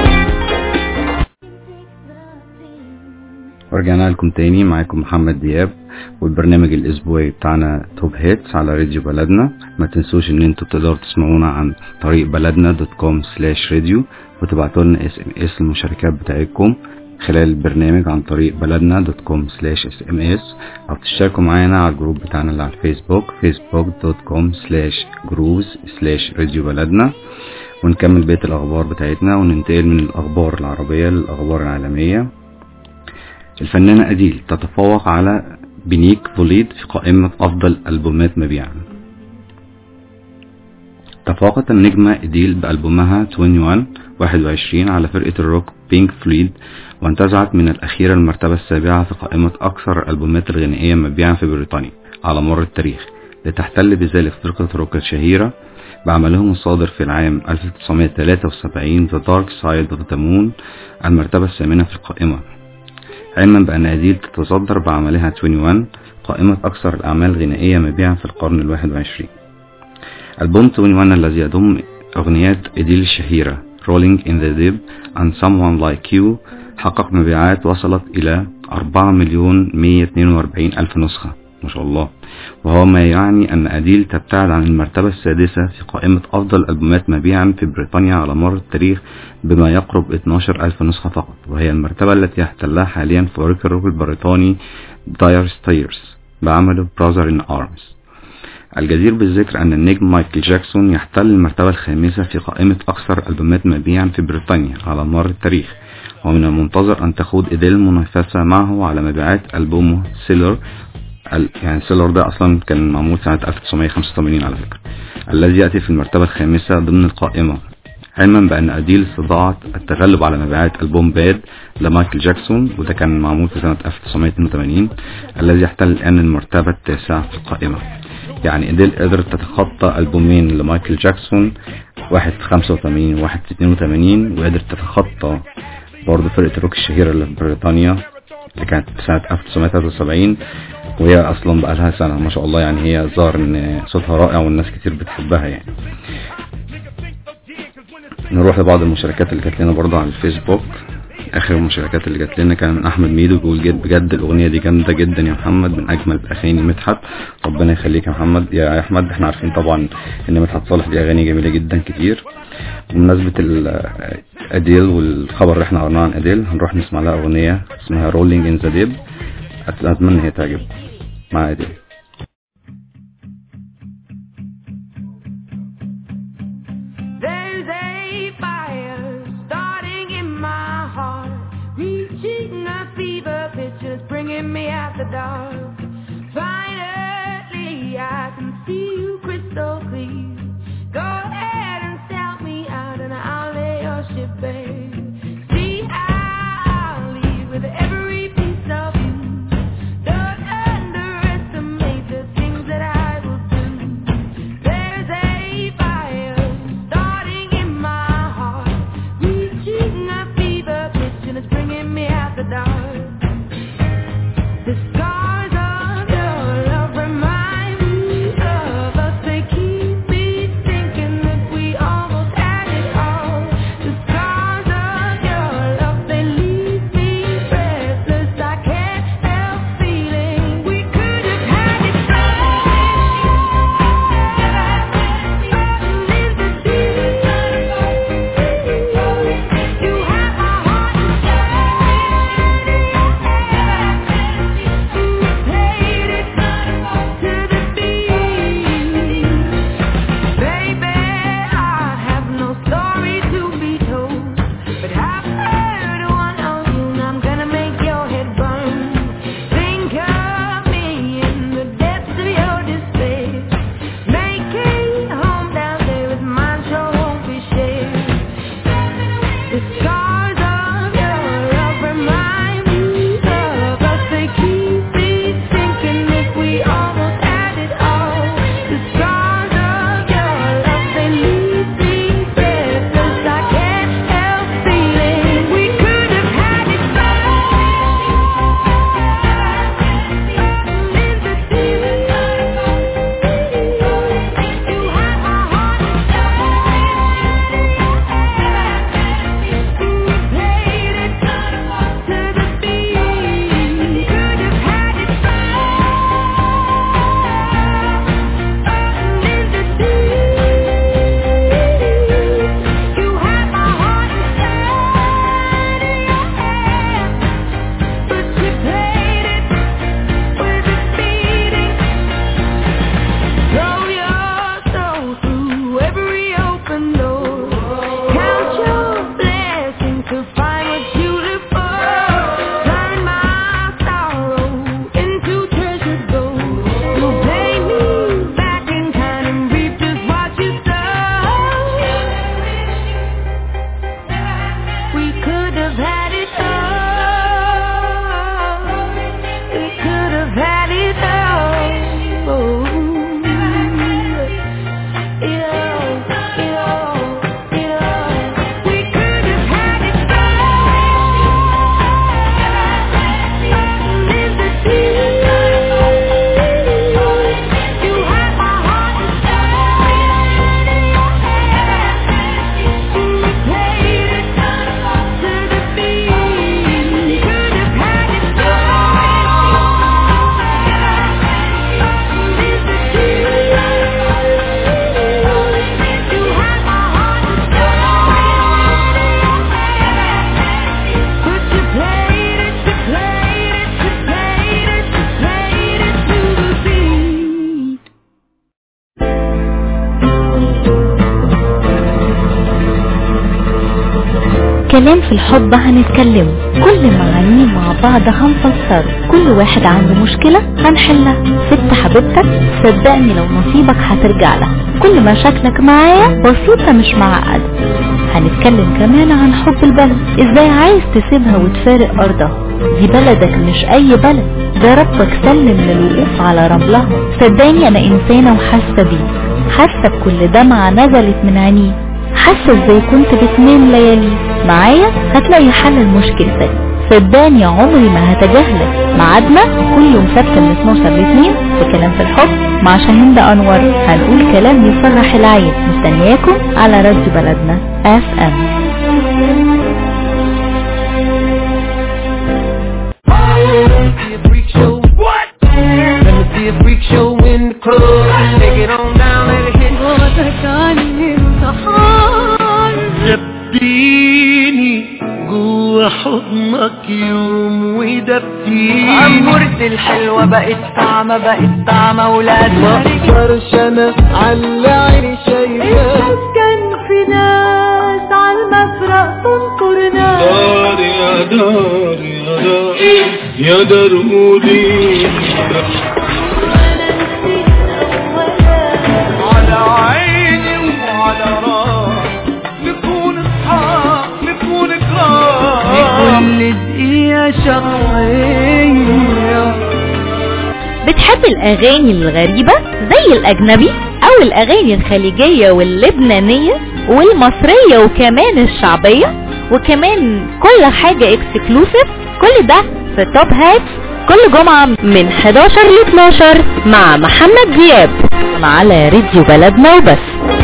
ورجعنا لكم تاني معاكم محمد دياب والبرنامج الاسبوعي بتاعنا توب هيتس على راديو بلدنا ما تنسوش ان انتوا تقدروا تسمعونا عن طريق بلدنا دوت كوم سلاش راديو وتبعتوا لنا اس ام اس المشاركات بتاعتكم خلال البرنامج عن طريق بلدنا دوت كوم سلاش اس ام اس او تشتركوا معانا على الجروب بتاعنا اللي على الفيسبوك فيسبوك دوت كوم سلاش جروز سلاش راديو بلدنا ونكمل بقية الأخبار بتاعتنا وننتقل من الأخبار العربية للأخبار العالمية الفنانة أديل تتفوق على بنيك بوليد في قائمة أفضل ألبومات مبيعا تفوقت النجمة إديل بألبومها 21 21 على فرقة الروك بينك فلويد وانتزعت من الأخيرة المرتبة السابعة في قائمة أكثر الألبومات الغنائية مبيعا في بريطانيا على مر التاريخ لتحتل بذلك فرقة الروك الشهيرة بعملهم الصادر في العام 1973 The Dark Side of the Moon المرتبة الثامنة في القائمة علما بأن أديل تتصدر بعملها 21 قائمة أكثر الأعمال الغنائية مبيعا في القرن الواحد وعشرين ألبوم 21 الذي يضم أغنيات أديل الشهيرة Rolling in the Deep and Someone Like You حقق مبيعات وصلت إلى 4 مليون 142 ألف نسخة ما شاء الله وهو ما يعني أن أديل تبتعد عن المرتبة السادسة في قائمة أفضل ألبومات مبيعا في بريطانيا على مر التاريخ بما يقرب 12 ألف نسخة فقط وهي المرتبة التي يحتلها حاليا فريق الروك البريطاني داير ستيرز بعمله براذر إن أرمز الجدير بالذكر أن النجم مايكل جاكسون يحتل المرتبة الخامسة في قائمة أكثر ألبومات مبيعا في بريطانيا على مر التاريخ ومن المنتظر أن تخوض إديل منافسة معه على مبيعات ألبومه سيلر ال- يعني سيلر ده أصلا كان معمول سنة 1985 على فكرة الذي يأتي في المرتبة الخامسة ضمن القائمة علما بأن أديل استطاعت التغلب على مبيعات ألبوم باد لمايكل جاكسون وده كان معمول في سنة 1982 الذي يحتل الآن المرتبة التاسعة في القائمة يعني أديل قدرت تتخطى ألبومين لمايكل جاكسون واحد في 85 وواحد في 82 وقدرت تتخطى برضه فرقة روك الشهيرة اللي في بريطانيا اللي كانت سنة 1973 وهي أصلا بقالها سنة ما شاء الله يعني هي ظاهر إن صوتها رائع والناس كتير بتحبها يعني نروح لبعض المشاركات اللي جات لنا برضه على الفيسبوك اخر المشاركات اللي جات لنا كان من احمد ميدو بيقول جد بجد الاغنيه دي جامده جدا يا محمد من اجمل اغاني مدحت ربنا يخليك يا محمد يا احمد احنا عارفين طبعا ان مدحت صالح دي اغاني جميله جدا كتير بمناسبه ال- اديل والخبر اللي احنا قرناه عن اديل هنروح نسمع لها اغنيه اسمها رولينج ان ذا ديب اتمنى هي تعجبكم مع اديل There's a fire starting in my heart, reaching a fever pitch, it's bringing me out the dark. Finally, I can see you crystal clear. Go ahead and sell me out, and I'll lay your ship bare. See, I'll leave with every piece of you. Don't underestimate the things that I will do. There's a fire starting in my heart, reaching a fever pitch, and it's bringing me out the dark. The scars of your love remind me of us. They كلام في الحب هنتكلمه كل معانيه مع بعض هنفسره كل واحد عنده مشكلة هنحلها ست حبيبتك صدقني لو نصيبك هترجع لها كل مشاكلك معايا بسيطة مش معقدة هنتكلم كمان عن حب البلد ازاي عايز تسيبها وتفارق ارضها دي بلدك مش اي بلد ده ربك سلم للوقوف على رملها صدقني انا انسانة وحاسة بيه حاسة بكل دمعة نزلت من عينيه حاسة ازاي كنت بتنام ليالي معايا هتلاقي حل لمشكلتك صدقني عمري ما هتجاهلك ميعادنا كل يوم سبت من 12 ل 2 في كلام في الحب مع شاهين انور هنقول كلام يفرح العين مستنياكم على راديو بلدنا اف ام see a freak show. What? Let me see a freak show in the club. Take it on down, let it hit. دبيني جوا حضنك يوم ودبيني عمرت الحلوة بقت طعمة بقت طعمة ولاد ما اقدرش انا على عيني شايفاه كان في ناس عالمفرق تنكر ناس دار يا دار يا دار يا درودي على عيني وعلى راسي نكون اصحاب نكون كرام لكل دقيقة شخصية بتحب الأغاني الغريبة زي الأجنبي أو الأغاني الخليجية واللبنانية والمصرية وكمان الشعبية وكمان كل حاجة اكسكلوسيف كل ده في توب هاتس كل جمعة من 11 ل 12 مع محمد دياب على راديو بلدنا وبس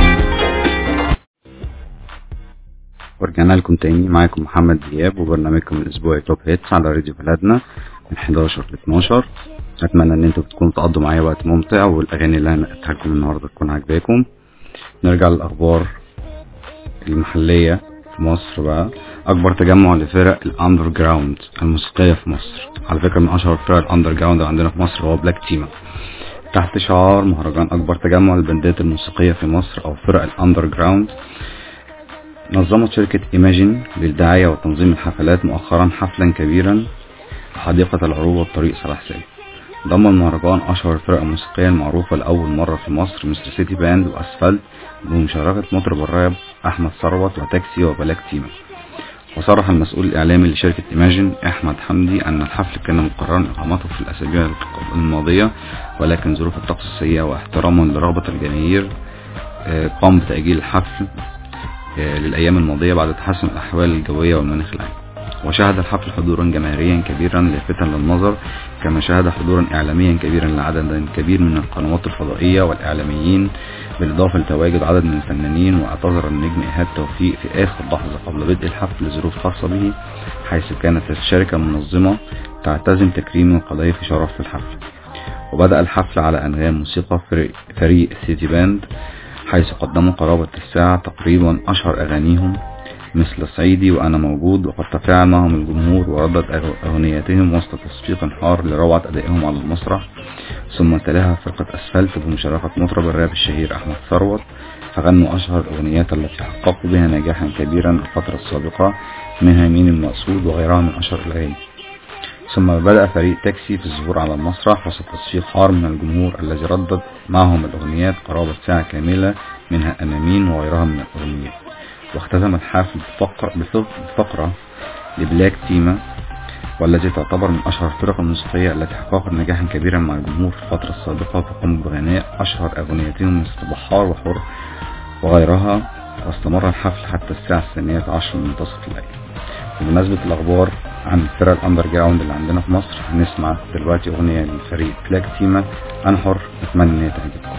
ورجعنا لكم تاني معاكم محمد دياب وبرنامجكم الاسبوعي توب هيتس على راديو بلدنا من 11 ل 12 اتمنى ان انتوا تكونوا تقضوا معايا وقت ممتع والاغاني اللي انا قلتها لكم النهارده تكون عاجباكم نرجع للاخبار المحليه في مصر بقى اكبر تجمع لفرق الاندر جراوند الموسيقيه في مصر على فكره من اشهر فرق الاندر جراوند اللي عندنا في مصر هو بلاك تيما تحت شعار مهرجان اكبر تجمع للبندات الموسيقيه في مصر او فرق الاندر جراوند نظمت شركة إيماجين للدعاية وتنظيم الحفلات مؤخرا حفلا كبيرا في حديقة العروبة بطريق صلاح سالم ضم المهرجان أشهر الفرق الموسيقية المعروفة لأول مرة في مصر مثل سيتي باند وأسفلت بمشاركة مطرب الراب أحمد ثروت وتاكسي وبلاك تيما وصرح المسؤول الإعلامي لشركة إيماجين أحمد حمدي أن الحفل كان مقررا إقامته في الأسابيع الماضية ولكن ظروف الطقس السيئة واحتراما لرغبة الجماهير آه، قام بتأجيل الحفل آه، للأيام الماضية بعد تحسن الأحوال الجوية والمناخ العام وشهد الحفل حضورا جماهيريا كبيرا لافتا للنظر كما شهد حضورا إعلاميا كبيرا لعدد كبير من القنوات الفضائية والإعلاميين بالإضافة لتواجد عدد من الفنانين واعتذر النجم إيهاب توفيق في آخر لحظة قبل بدء الحفل لظروف خاصة به حيث كانت الشركة المنظمة تعتزم تكريمه وقضيه شرف في الحفل وبدأ الحفل على أنغام موسيقى فريق, فريق سيتي باند حيث قدموا قرابة الساعة تقريبا أشهر أغانيهم مثل صعيدي وأنا موجود وقد تفاعل معهم الجمهور وردت أغ- أغنياتهم وسط تصفيق حار لروعة أدائهم على المسرح ثم تلاها فرقة أسفلت بمشاركة مطرب الراب الشهير أحمد ثروت فغنوا أشهر الأغنيات التي حققوا بها نجاحا كبيرا الفترة السابقة منها مين المقصود وغيرها من أشهر الأغاني ثم بدأ فريق تاكسي في الظهور على المسرح وسط تصفيق حار من الجمهور الذي ردد معهم الأغنيات قرابة ساعة كاملة منها أمامين وغيرها من الأغنيات واختتم الحفل بفقرة, بفقرة لبلاك تيما والتي تعتبر من أشهر الفرق الموسيقية التي حققت نجاحا كبيرا مع الجمهور في الفترة السابقة وقاموا بغناء أشهر أغنيتهم مثل بحار وحر وغيرها واستمر الحفل حتى الساعة الثانية عشر من منتصف الليل بمناسبة الأخبار عن الفرق الأندر جراوند اللي عندنا في مصر هنسمع دلوقتي أغنية لفريق بلاك تيما أنا حر أتمنى إن هي تعجبكم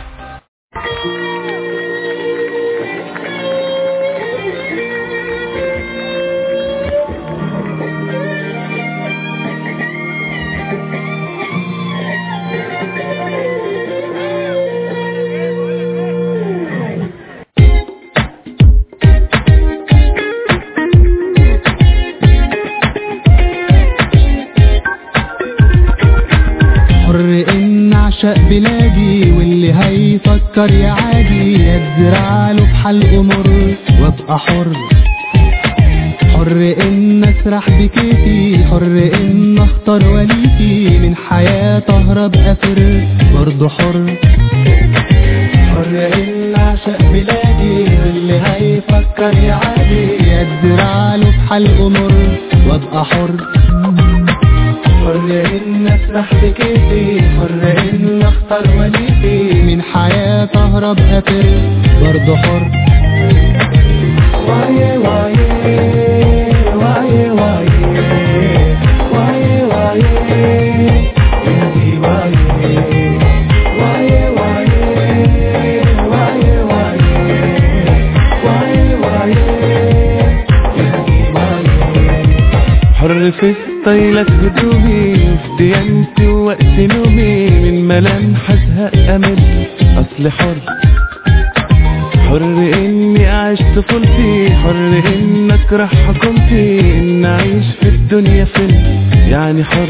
حر ان اعشق بلادي واللي هيفكر يعادي يزرع له بحلقه مر وابقى حر حر ان اسرح بكيفي حر ان اختار وليتي من حياة اهرب افر برضه حر حر ان اعشق بلادي اللي هيفكر يعادي يدرع له بحال امر وابقى حر حر ان اسرح بكيفي حر ان اختار وليتي من حياة اهرب افر برضه حر واي واي واي واي واي واي انتي واي واي واي واي واي واي واي انتي واي حر في ستايلات هدومي وفي ديانتي ووقت نومي من ملامح ازهق امل اصل حر حر اني اعيش طفولتي حر ان اكره حكومتي ان اعيش في الدنيا فيلم يعني حر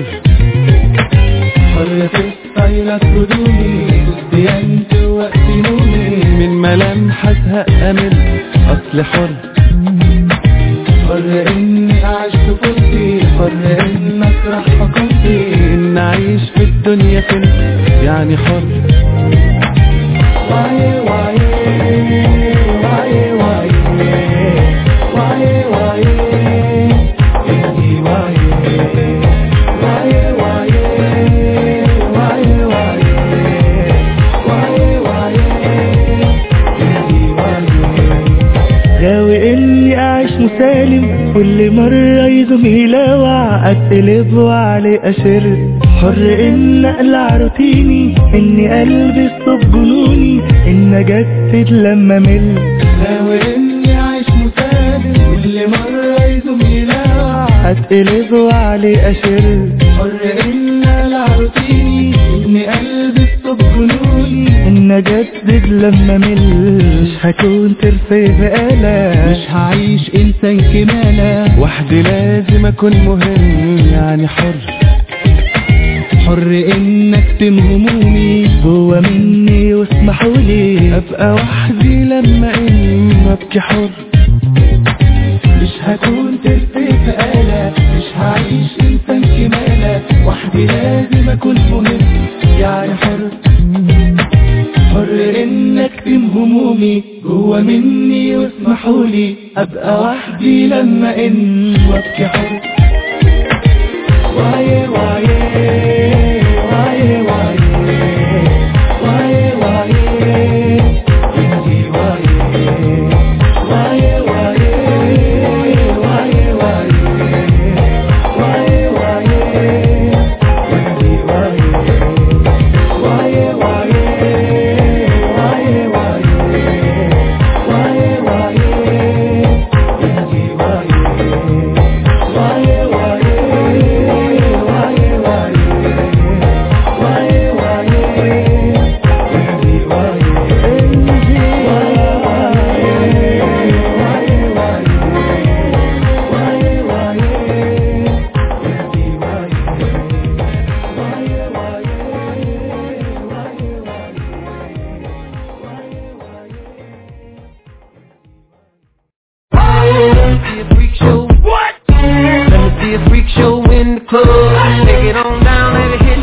حر في ستايلات هدومي ديانت وقت نومي من ملامح ازهق امل اصل حر حر اني اعيش طفولتي حر ان اكره حكومتي ان اعيش في الدنيا فيلم يعني حر واي واي واي واي واي واي انتي واي واي واي واي واي واي واي انتي واي غاوي اني اعيش مسالم كل مرة يزوم يلاوع اتقلب وعليه اشر حر ان اقلع روتيني اني البس طب جنوني ان اجدد لما مل ناوي اني اعيش مسالم كل مرة يزوم يلاوع اتقلب وعليه اشر حر ان اقلع روتيني اني البس طب جنوني ان اجدد لما مل مش هكون ترفيه بقالة مش هعيش انسان كمالة وحدي لازم اكون مهم يعني حر حر ان اكتم همومي جوا مني واسمحولي ابقى وحدي لما ان ابكي حر مش هكون ترفيه بقالة مش هعيش انسان كمالة وحدي لازم اكون مهم يعني حر حر ان اكتم همومي جوا مني واسمحولي ابقى وحدي لما ان وابكي حر واي واي واي واي واي واي انتي واي واي واي واي واي واي واي انتي واي واي واي واي واي واي واي انتي واي واي واي واي واي واي واي انتي واي see a freak show. What? Let me see a freak show in the club. Take it on down, let it hit.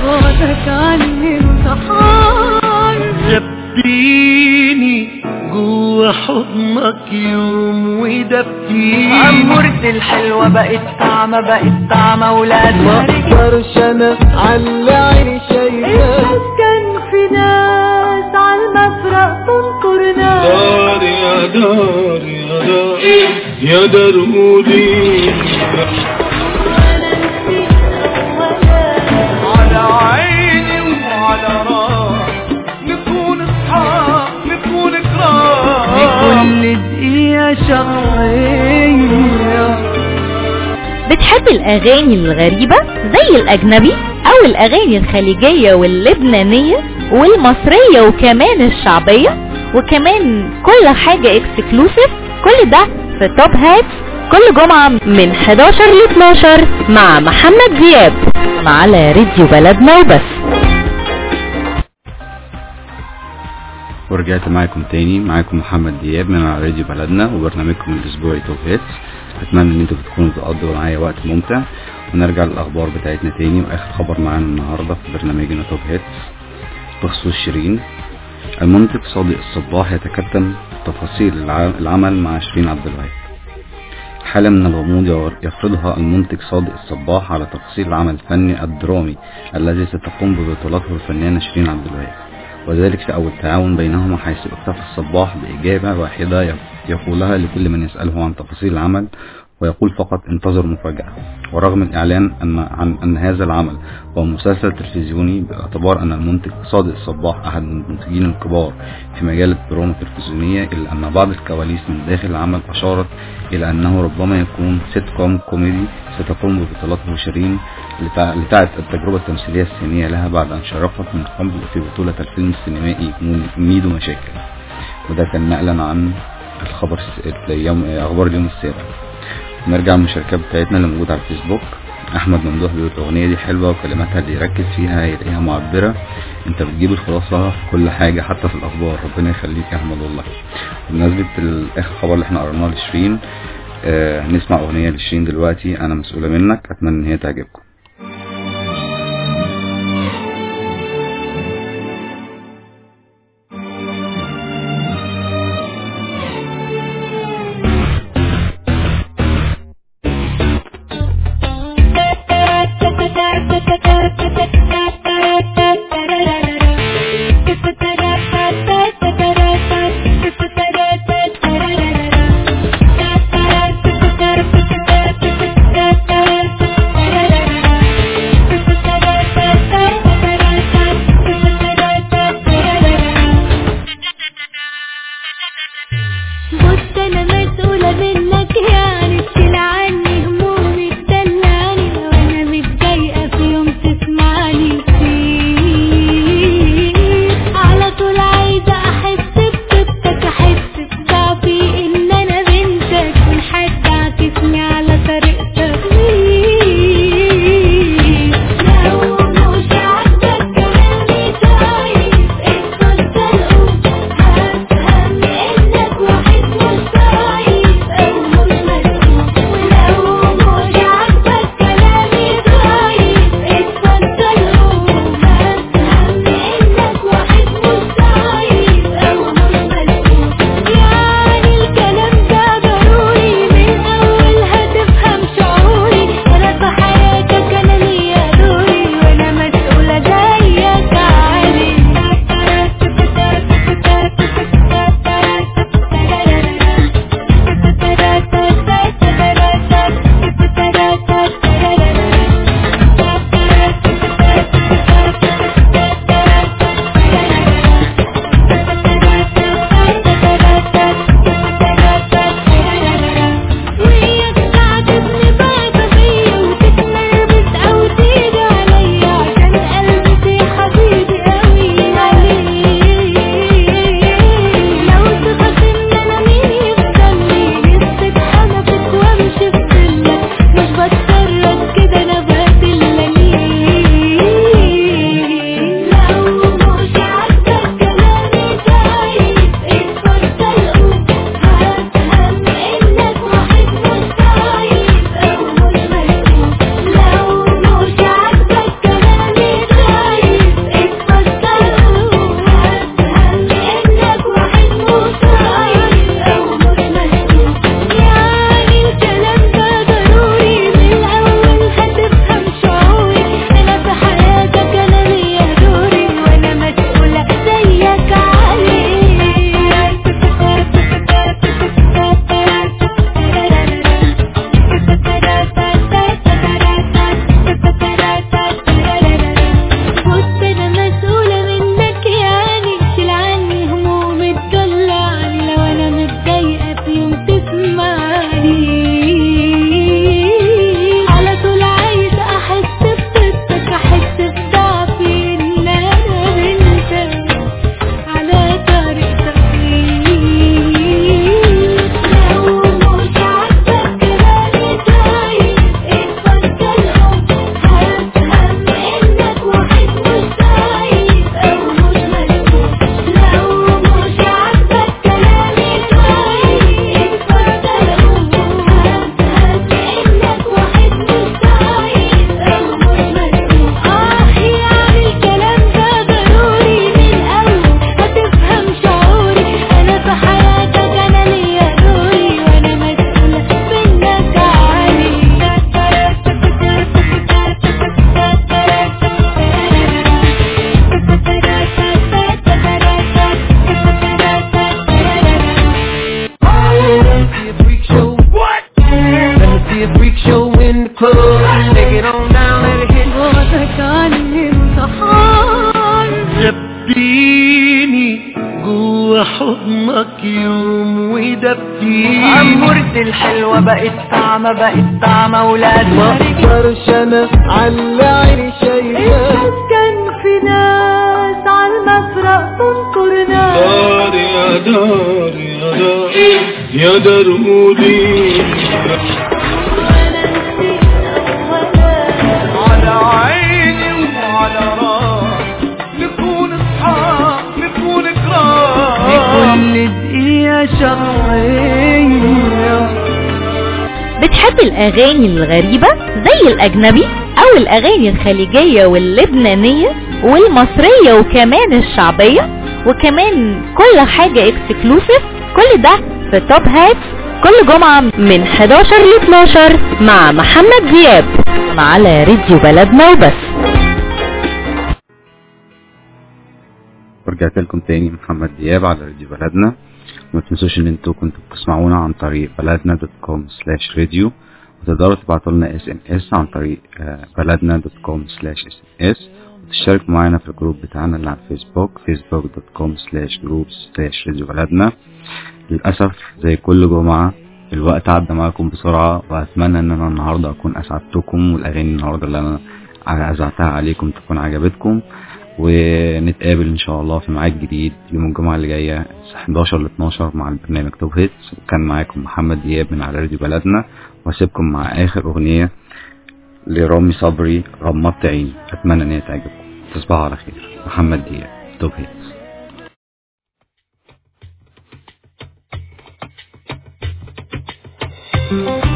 جبيني جوا حضنك يوم ودفيني عمرت الحلوة بقت طعمة بقت طعمة ولاد ما اقدرش انا على عيني شايفاه كان في ناس عالمفرق تنكر ناس دار يا دار يا دار يا درودي على عيني وعلى راسي نكون اصحاب نكون كرام لكل دقيقة شخصية بتحب الأغاني الغريبة زي الأجنبي أو الأغاني الخليجية واللبنانية والمصرية وكمان الشعبية وكمان كل حاجة اكسكلوسيف كل ده في توب هات كل جمعة من 11 ل 12 مع محمد دياب على راديو بلدنا وبس ورجعت معاكم تاني معاكم محمد دياب من على راديو بلدنا وبرنامجكم الاسبوعي توب هيتس اتمنى ان انتوا تكونوا بتقضوا معايا وقت ممتع ونرجع للاخبار بتاعتنا تاني واخر خبر معانا النهارده في برنامجنا توب هيتس بخصوص شيرين المنتج صادق الصباح يتكتم تفاصيل الع- العمل مع شيرين عبد الوهاب حالة من الغموض يفرضها المنتج صادق الصباح على تفاصيل العمل الفني الدرامي الذي ستقوم ببطولته الفنانة شيرين عبد الوهاب وذلك لأول تعاون بينهما حيث اكتفى الصباح بإجابة واحدة يق- يقولها لكل من يسأله عن تفاصيل العمل ويقول فقط انتظر مفاجأة ورغم الإعلان أن عن أن هذا العمل هو مسلسل تلفزيوني باعتبار أن المنتج صادق الصباح أحد المنتجين الكبار في مجال الدراما التلفزيونية إلا أن بعض الكواليس من داخل العمل أشارت إلى أنه ربما يكون سيت كوم كوميدي ستقوم ببطولته شيرين لتع- لتعد التجربة التمثيلية الثانية لها بعد أن شاركت من قبل في بطولة الفيلم السينمائي ميدو مشاكل وده كان نقلا عن الخبر الس- اليوم أخبار اليوم السابع نرجع للمشاركات بتاعتنا اللي موجودة على الفيسبوك احمد ممدوح بيقول الاغنيه دي حلوه وكلماتها اللي يركز فيها هيلاقيها معبره انت بتجيب الخلاصه في كل حاجه حتى في الاخبار ربنا يخليك يا احمد والله بمناسبه ال- اخر خبر اللي احنا قرناه لشيرين آه نسمع اغنيه لشيرين دلوقتي انا مسؤوله منك اتمنى ان هي تعجبكم Thank you. club. Take it on down, let it hit. بعدك عني امتحان دبيني جوا حضنك يوم ودبيني عمرت الحلوة بقت طعمة بقت طعمة ولاد ما اقدرش انا على عيني شايفاك كان في ناس عالمفرق تنطر ناس دار يا دار يا دار يا دارودي على عيني وعلى راسي نكون اصحاب نكون كرام كل دقيقة شرعية بتحب الأغاني الغريبة زي الأجنبي أو الأغاني الخليجية واللبنانية والمصرية وكمان الشعبية وكمان كل حاجة اكسكلوسيف كل ده في توب هات كل جمعة من 11 ل 12 مع محمد دياب على راديو بلدنا وبس ورجعت لكم تاني محمد دياب على راديو بلدنا وما تنسوش ان انتوا كنتوا بتسمعونا عن طريق بلدنا دوت كوم سلاش راديو وتقدروا تبعتوا لنا اس ام اس عن طريق آه، بلدنا دوت كوم سلاش اس ام اس وتشتركوا معانا في الجروب بتاعنا اللي على الفيسبوك فيسبوك دوت كوم سلاش جروب سلاش راديو بلدنا للأسف زي كل جمعة الوقت عدى معاكم بسرعة وأتمنى إن أنا النهاردة أكون أسعدتكم والأغاني النهاردة اللي أنا أذعتها عليكم تكون عجبتكم ونتقابل ان شاء الله في ميعاد جديد يوم الجمعه اللي جايه الساعه 11 ل 12 مع البرنامج توب هيتس وكان معاكم محمد دياب من على راديو بلدنا واسيبكم مع اخر اغنيه لرامي صبري غمضت عيني اتمنى ان هي تعجبكم تصبحوا على خير محمد دياب توب هيتس Thank you.